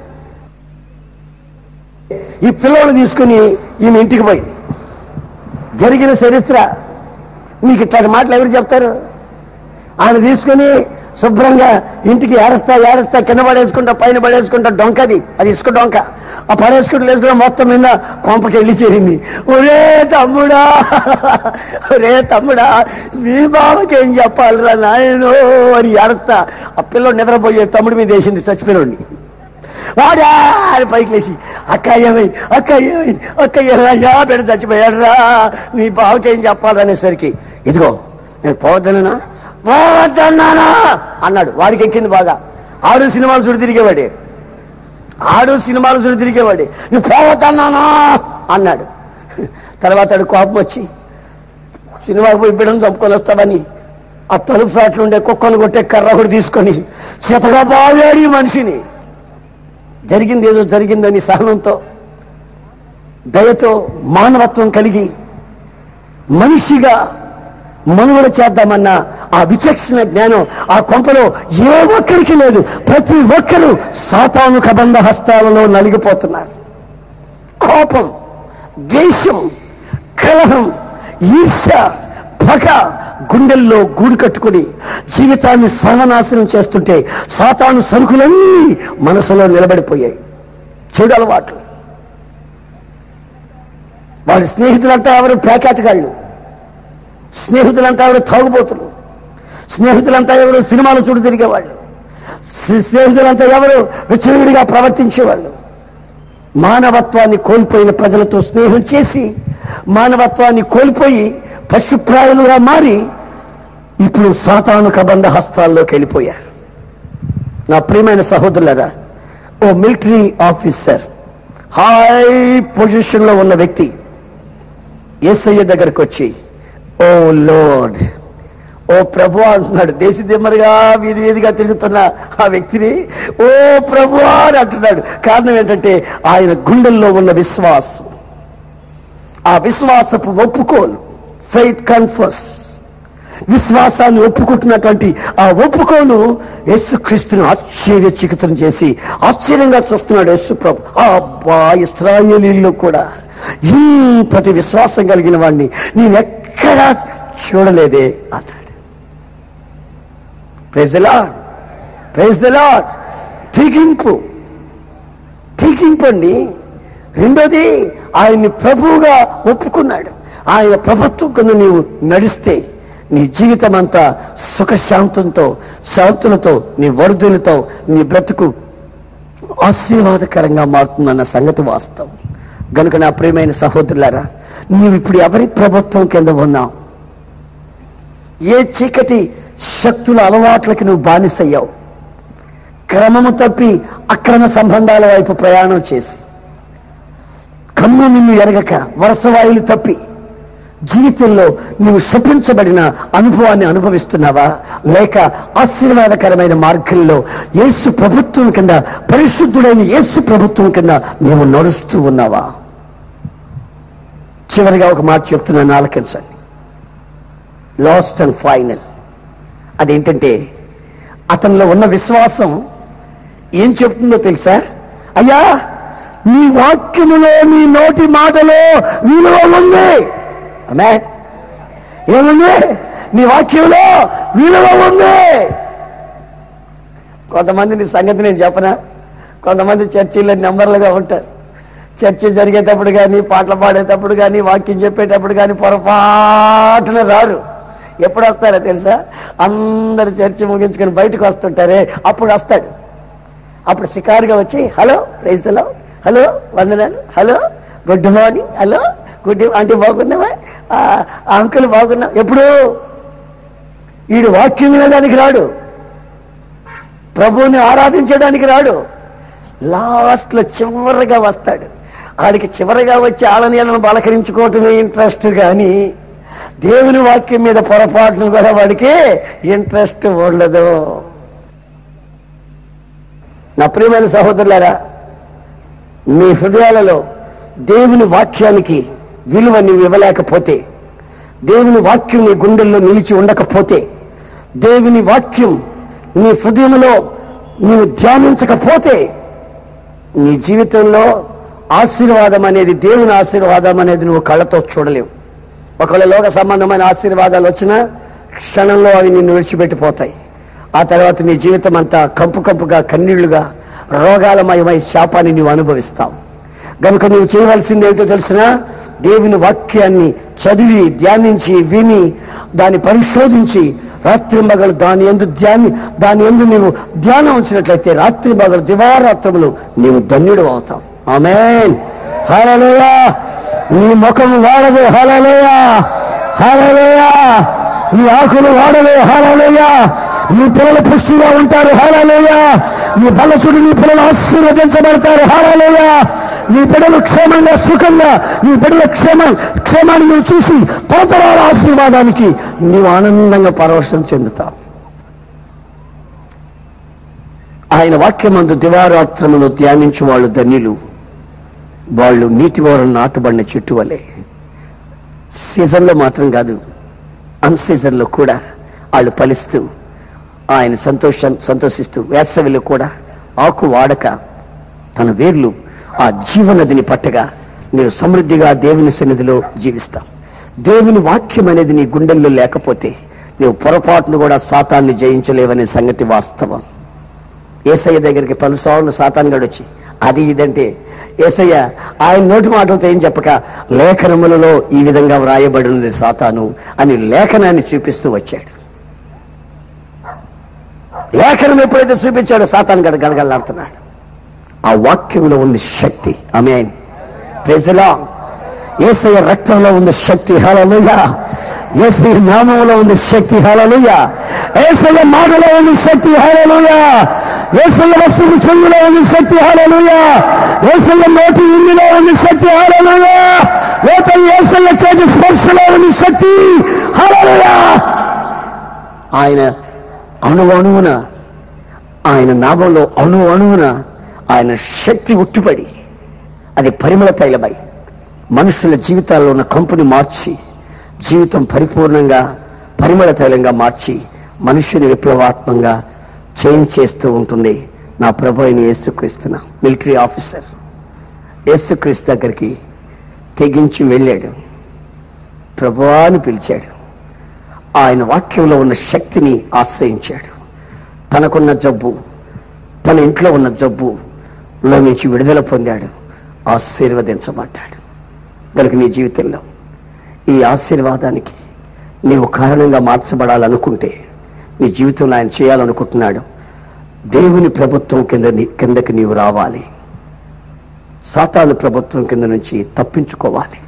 ఈ పిల్లలు తీసుకుని ఈమె ఇంటికి పోయి జరిగిన చరిత్ర మీకు ఇట్లాంటి మాటలు ఎవరు చెప్తారు ఆయన తీసుకుని శుభ్రంగా ఇంటికి ఏడుస్తా ఏడుస్తా కింద పడేసుకుంటా పైన పడేసుకుంటా డొంకది అది ఇసుక డొంక ఆ పడేసుకుంటూ వేసుకుని మొత్తం మీద కొంపకి వెళ్ళి చేరింది ఒరే తమ్ముడా ఒరే తమ్ముడా మీ బావకి ఏం చెప్పాలిరా నాయనో అని ఏడుస్తా ఆ పిల్లడు నిద్రపోయే తమ్ముడి మీద వేసింది చచ్చిపోయినోడిని వాడా అని పైకి లేచి అక్క ఏమై అక్క ఏమై అక్క ఏమయ్యా బిడ్డ చచ్చిపోయాడు రా నీ బావకి ఏం చెప్పాలనేసరికి ఇదిగో నేను పోవద్దనా పోవద్దన్నానా అన్నాడు వాడికి ఎక్కింది బాగా ఆడు సినిమాలు చూడు తిరిగేవాడే ఆడు సినిమాలు చూడు తిరిగేవాడే నువ్వు పోవద్దన్నానా అన్నాడు తర్వాత ఆడు కోపం వచ్చి సినిమాకి పోయి బిడ్డను చంపుకొని వస్తావని ఆ తలుపు సాట్లు ఉండే కుక్కను కొట్టే కర్ర కూడా తీసుకొని చేతగా బాగాడు ఈ మనిషిని జరిగింది ఏదో జరిగిందని సహనంతో దయతో మానవత్వం కలిగి మనిషిగా మనుగడ చేద్దామన్న ఆ విచక్షణ జ్ఞానం ఆ కొంపలో ఏ ఒక్కరికి లేదు ప్రతి ఒక్కరూ సాతాను కబంధ హస్తాలలో నలిగిపోతున్నారు కోపం ద్వేషం కలహం ఈర్ష్య పగ గుండెల్లో గూడు కట్టుకుని జీవితాన్ని సర్వనాశనం చేస్తుంటే సాతాను సరుకులన్నీ మనసులో నిలబడిపోయాయి చెడు అలవాట్లు వాడి స్నేహితులంతా ఎవరు పేకాటగాళ్ళు స్నేహితులంతా ఎవరు తాగుబోతులు స్నేహితులంతా ఎవరు సినిమాలు చూడు తిరిగేవాళ్ళు స్నే- స్నేహితులంతా ఎవరు విచ్చలవిడిగా ప్రవర్తించేవాళ్ళు మానవత్వాన్ని కోల్పోయిన ప్రజలతో స్నేహం చేసి మానవత్వాన్ని కోల్పోయి పశుప్రాయులుగా మారి ఇప్పుడు సాతాను కబంధ హస్తాల్లోకి వెళ్ళిపోయారు నా ప్రియమైన సహోదరులరా ఓ మిలిటరీ ఆఫీసర్ హై పొజిషన్లో ఉన్న వ్యక్తి ఏసయ్య దగ్గరకు వచ్చి ఓ లోడ్ ఓ ప్రభు అంటున్నాడు దేశ దిమ్మరుగా వీధి వీధిగా తిరుగుతున్న ఆ వ్యక్తిని ఓ ప్రభు అని అంటున్నాడు కారణం ఏంటంటే ఆయన గుండెల్లో ఉన్న విశ్వాసం ఆ విశ్వాసపు ఒప్పుకోలు ఫెయిత్ కన్ఫర్స్ విశ్వాసాన్ని ఒప్పుకుంటున్నటువంటి ఆ ఒప్పుకోలు యేసుక్రీస్తుని ఆశ్చర్యచికితం చేసి ఆశ్చర్యంగా చూస్తున్నాడు యేసు ప్రభు అబ్బా ఇస్రాయేలీల్లో కూడా ఇంతటి విశ్వాసం కలిగిన వాడిని నేనెక్కడా చూడలేదే అన్నాడు praise the lord praise the lord తెగింపు తెగింపు అండి రెండోది ఆయన్ని ప్రభువుగా ఒప్పుకున్నాడు ఆయన ప్రభుత్వం కింద నీవు నడిస్తే నీ జీవితం అంతా సుఖశాంతంతో శాంతులతో నీ వరుదులతో నీ బ్రతుకు ఆశీర్వాదకరంగా మారుతుందన్న సంగతి వాస్తవం గనుక నా ప్రియమైన సహోదరులారా నీవు ఇప్పుడు ఎవరి ప్రభుత్వం కింద ఉన్నావు ఏ చీకటి శక్తుల అలవాట్లకి నువ్వు బానిసయ్యావు క్రమము తప్పి అక్రమ సంబంధాల వైపు ప్రయాణం చేసి కన్ను నిన్ను ఎరగక వరసవాయులు తప్పి జీవితంలో నీవు శపించబడిన అనుభవాన్ని అనుభవిస్తున్నావా లేక ఆశీర్వాదకరమైన మార్గంలో యేసు ప్రభుత్వం కింద పరిశుద్ధుడైన యేసు ప్రభుత్వం కింద నీవు నడుస్తూ ఉన్నావా చివరిగా ఒక మాట చెప్తున్నాను ఆలకించండి లాస్ట్ అండ్ ఫైనల్ అదేంటంటే అతనిలో ఉన్న విశ్వాసం ఏం చెప్తుందో తెలుసా అయ్యా నీ వాక్యములో నీ నోటి మాటలో విలువ ఉంది అమ్మే ఏముంది నీ వాక్యంలో విలువ ఉంది కొంతమంది నీ సంగతి నేను చెప్పనా కొంతమంది చర్చిలో నెంబర్లుగా ఉంటారు చర్చ జరిగేటప్పుడు కానీ పాటలు పాడేటప్పుడు కానీ వాక్యం చెప్పేటప్పుడు కానీ పొరపాటున రారు ఎప్పుడు వస్తారో తెలుసా అందరు చర్చి ముగించుకొని బయటకు వస్తుంటారే అప్పుడు వస్తాడు అప్పుడు షికారుగా వచ్చి హలో ప్రైజ్లో హలో వందనాలు hello good morning hello good అంటే బాగున్నావా ఆ, ఆ అంకుల్ బాగున్నా ఎప్పుడు వీడు వాక్యం వినడానికి రాడు ప్రభువుని ఆరాధించడానికి రాడు లాస్ట్లో చివరిగా వస్తాడు ఆడికి చివరిగా వచ్చి ఆలనీయాలను బలకరించుకోవటమే ఇంట్రెస్ట్ కానీ దేవుని వాక్యం మీద పొరపాటును కూడా వాడికి ఇంట్రెస్ట్ ఉండదు నా ప్రియమైన సహోదరులారా మీ హృదయాలలో దేవుని వాక్యానికి విలువ నీవు ఇవ్వలేకపోతే దేవుని వాక్యం నీ గుండెల్లో నిలిచి ఉండకపోతే దేవుని వాక్యం నీ హృదయంలో నీవు ధ్యానించకపోతే నీ జీవితంలో ఆశీర్వాదం అనేది దేవుని ఆశీర్వాదం అనేది నువ్వు కళ్ళతో చూడలేవు ఒకవేళ లోక సంబంధమైన ఆశీర్వాదాలు వచ్చినా క్షణంలో అవి నిన్ను విడిచిపెట్టిపోతాయి ఆ తర్వాత నీ జీవితం అంతా కంపు కంపుగా కన్నీళ్లుగా రోగాలమయమై శాపాన్ని నీవు అనుభవిస్తావు గనుక నువ్వు చేయవలసింది ఏమిటో తెలిసిన దేవుని వాక్యాన్ని చదివి ధ్యానించి విని దాన్ని పరిశోధించి రాత్రి మగలు దాని ఎందు ధ్యాని దాని ఎందు నీవు ధ్యానం ఉంచినట్లయితే రాత్రి మగలు దివారాత్రములు నీవు ధన్యుడు అవుతావు ఆమెన్ హల్లెలూయా నీ ముఖం వాడదు హల్లెలూయా హల్లెలూయా నీ ఆకులు వాడదు హల్లెలూయా నీ పిల్లలు పుష్టిగా ఉంటారు హల్లెలూయా నీ బలసుడు నీ పిల్లలు ఆశీర్వదించబడతారు హల్లెలూయా నీ బిడ్డలు క్షేమంగా సుఖంగా నీ బిడ్డల క్షేమ క్షేమాన్ని నువ్వు చూసి తరతరాల ఆశీర్వాదానికి నీవు ఆనందంగా పరవశం చెందుతావు ఆయన వాక్యమందు దివారాత్రములు ధ్యానించు వాళ్ళు ధన్యులు వాళ్ళు నీటి ఓరం నాటుబడిన చెట్టు వలె సీజన్లో మాత్రం కాదు అన్ సీజన్లో కూడా వాళ్ళు ఫలిస్తూ ఆయన సంతోషం సంతోషిస్తూ వేసవిలో కూడా ఆకు వాడక తన వేర్లు ఆ జీవనదిని పట్టగా నీవు సమృద్ధిగా దేవుని సన్నిధిలో జీవిస్తావు దేవుని వాక్యం అనేది నీ గుండెల్లో లేకపోతే నీవు పొరపాటును కూడా సాతాన్ని జయించలేవనే సంగతి వాస్తవం ఏసయ్య దగ్గరికి పలుసార్లు సాతాన్ గడు వచ్చి అది ఇదంటే ఏసయ్య ఆయన నోటి మాటలతో ఏం చెప్పక లేఖనములలో ఈ విధంగా వ్రాయబడి ఉంది సాతాను అని లేఖనాన్ని చూపిస్తూ వచ్చాడు లేఖనం ఎప్పుడైతే చూపించాడో సాతాన్ గడ గడగలాడుతున్నాడు ఆ వాక్యంలో ఉంది శక్తి ఆమె ప్రజలా ఏసయ్య రక్తంలో ఉంది శక్తి హలలుయ ఏసయ్య నామంలో ఉంది శక్తి హలలుయ ఏసయ్య మాటలో ఉంది శక్తి హలలుయ ఏసయ్య వస్తువు చెవులో ఉంది శక్తి హలలుయ ఏసయ్య నోటి ఇందులో ఉంది శక్తి హలలుయ ఏసయ్య చేతి స్పర్శలో ఉంది శక్తి హలలుయ ఆయన అణు అణువున ఆయన నామంలో అణు అణువున ఆయన శక్తి ఉట్టిపడి అది పరిమళ తైలమై మనుషుల జీవితాల్లో ఉన్న కంపుని మార్చి జీవితం పరిపూర్ణంగా పరిమళ తైలంగా మార్చి మనుషుని విప్లవాత్మంగా చేంజ్ చేస్తూ ఉంటుంది నా ప్రభు అయిన యేసుక్రీస్తున్న మిలిటరీ ఆఫీసర్ యేసుక్రీస్తు దగ్గరికి తెగించి వెళ్ళాడు ప్రభువా అని పిలిచాడు ఆయన వాక్యంలో ఉన్న శక్తిని ఆశ్రయించాడు తనకున్న జబ్బు తన ఇంట్లో ఉన్న జబ్బు లో నుంచి విడుదల పొందాడు ఆశీర్వదించబడ్డాడు కనుక నీ జీవితంలో ఈ ఆశీర్వాదానికి నీవు కారణంగా మార్చబడాలనుకుంటే నీ జీవితంలో ఆయన చేయాలనుకుంటున్నాడు దేవుని ప్రభుత్వం కింద నీ- కిందకి నీవు రావాలి సాతాను ప్రభుత్వం కింద నుంచి తప్పించుకోవాలి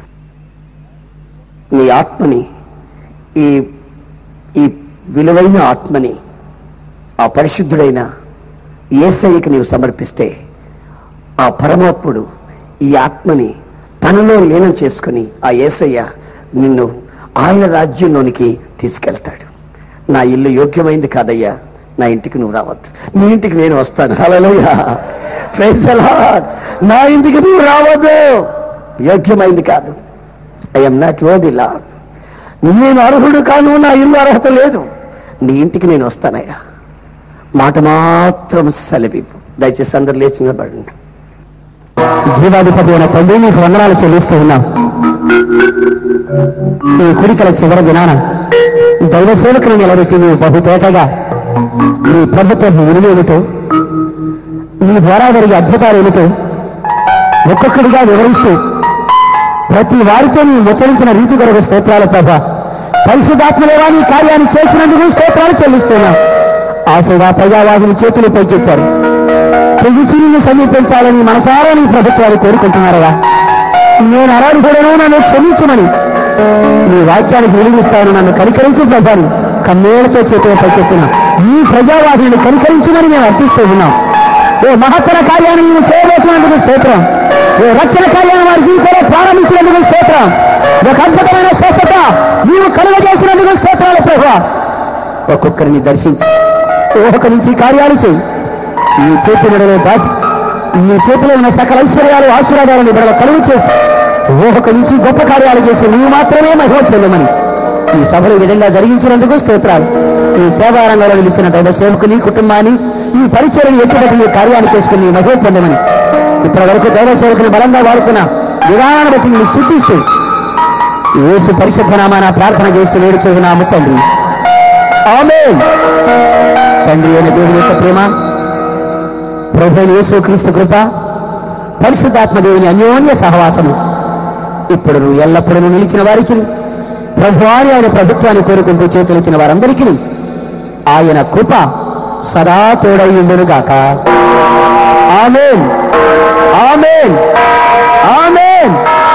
నీ ఆత్మని ఈ ఈ విలువైన ఆత్మని ఆ పరిశుద్ధుడైన ఏసైకి నీవు సమర్పిస్తే ఆ పరమాత్ముడు ఈ ఆత్మని తనలో లీనం చేసుకుని ఆ ఏసయ్య నిన్ను ఆయన రాజ్యంలోనికి తీసుకెళ్తాడు నా ఇల్లు యోగ్యమైంది కాదయ్యా నా ఇంటికి నువ్వు రావద్దు నీ ఇంటికి నేను వస్తాను హల్లెలూయా Praise the Lord. నా ఇంటికి నువ్వు రావద్దు యోగ్యమైంది కాదు ఐఎమ్ నాట్ వర్ది లాడ్ నేను అర్హుడు కాను నా ఇల్లు అర్హత లేదు నీ ఇంటికి నేను వస్తానయ్యా మాట మాత్రం సెలవివ్వు దయచేసి అందరు లేచి నిలబడండి జీవాధిపతి అయిన తండ్రి నీకు వందనాలు చెల్లిస్తూ ఉన్నాం ఈ కుడికల చివరి దినాన దైవ సేవకులు నిలబెట్టి నీవు బహుతేటగా నీ ప్రభుత్వ విలువ ఏమిటో నీ ద్వారా జరిగే అద్భుతాలు ఏమిటో ఒక్కొక్కడిగా వివరిస్తూ ప్రతి వారితో నీ ముచ్చరించిన రీతి కొరకు స్తోత్రాలు ప్రభా పరిశుద్ధాత్మలేవా నీ కార్యాన్ని చేసినందుకు స్తోత్రాలు చెల్లిస్తున్నాం ఆశగా ప్రజావాదిని చేతులు పైకెత్తారు తెగిసి నిన్ను సమీపించాలని మనసారా నీ ప్రభుత్వాలు కోరుకుంటున్నారగా నేను అరాడుకోవడం నన్ను క్షమించమని నీ వాక్యానికి విలువిస్తాను నన్ను కనికరించి ప్రభాని కన్నేళ్లతో చేతులు పైకెత్తిన ఈ ప్రజావాదిని కనికరించమని మేము అర్థిస్తూ ఉన్నాం ఓ మహత్తర కార్యాన్ని నువ్వు చేయబోతున్నందుకు స్తోత్రం ఓ రక్షణ కార్యాన్ని వారి జీవితంలో ప్రారంభించినందుకు స్తోత్రం ఒక అద్భుతమైన స్వస్థత నీవు కలుగజేసినందుకు స్తోత్రాలు ప్రభా ఒక్కొక్కరిని దర్శించి ఒక నుంచి కార్యాలు చేయి నీ చేతి మెడలో దాచి నీ చేతిలో ఉన్న సకల ఐశ్వర్యాలు ఆశీర్వాదాలను బిడల కలుగు చేసి ఊహక నుంచి గొప్ప కార్యాలు చేసి నీవు మాత్రమే మహిమ పొందమని ఈ సభలు ఈ విధంగా జరిగించినందుకు స్తోత్రాలు ఈ సేవా రంగంలో నిలిచిన దైవ సేవకుని కుటుంబాన్ని ఈ పరిచయని ఎటువంటి ఈ కార్యాన్ని చేసుకుని నీ మహిమ పొందమని ఇప్పటి వరకు దైవ సేవకుని బలంగా వాడుకున్న విధానాన్ని బట్టి నేను స్థుతిస్తూ యేసు పరిశుద్ధ నామాన ప్రార్థన చేస్తూ వేడు చెబున్నాము తండ్రి ఆమేన్ తండ్రి అయిన దేవుని యొక్క ప్రేమ ప్రభు అయిన యేసు క్రీస్తు కృప పరిశుద్ధాత్మ దేవుని అన్యోన్య సహవాసము ఇప్పుడు నువ్వు ఎల్లప్పుడూ నిలిచిన వారికి ప్రభు అని ఆయన ప్రభుత్వాన్ని కోరుకుంటూ చేతులెత్తిన వారందరికీ ఆయన కృప సదా తోడై ఉండునుగాక ఆమేన్ ఆమేన్ ఆమేన్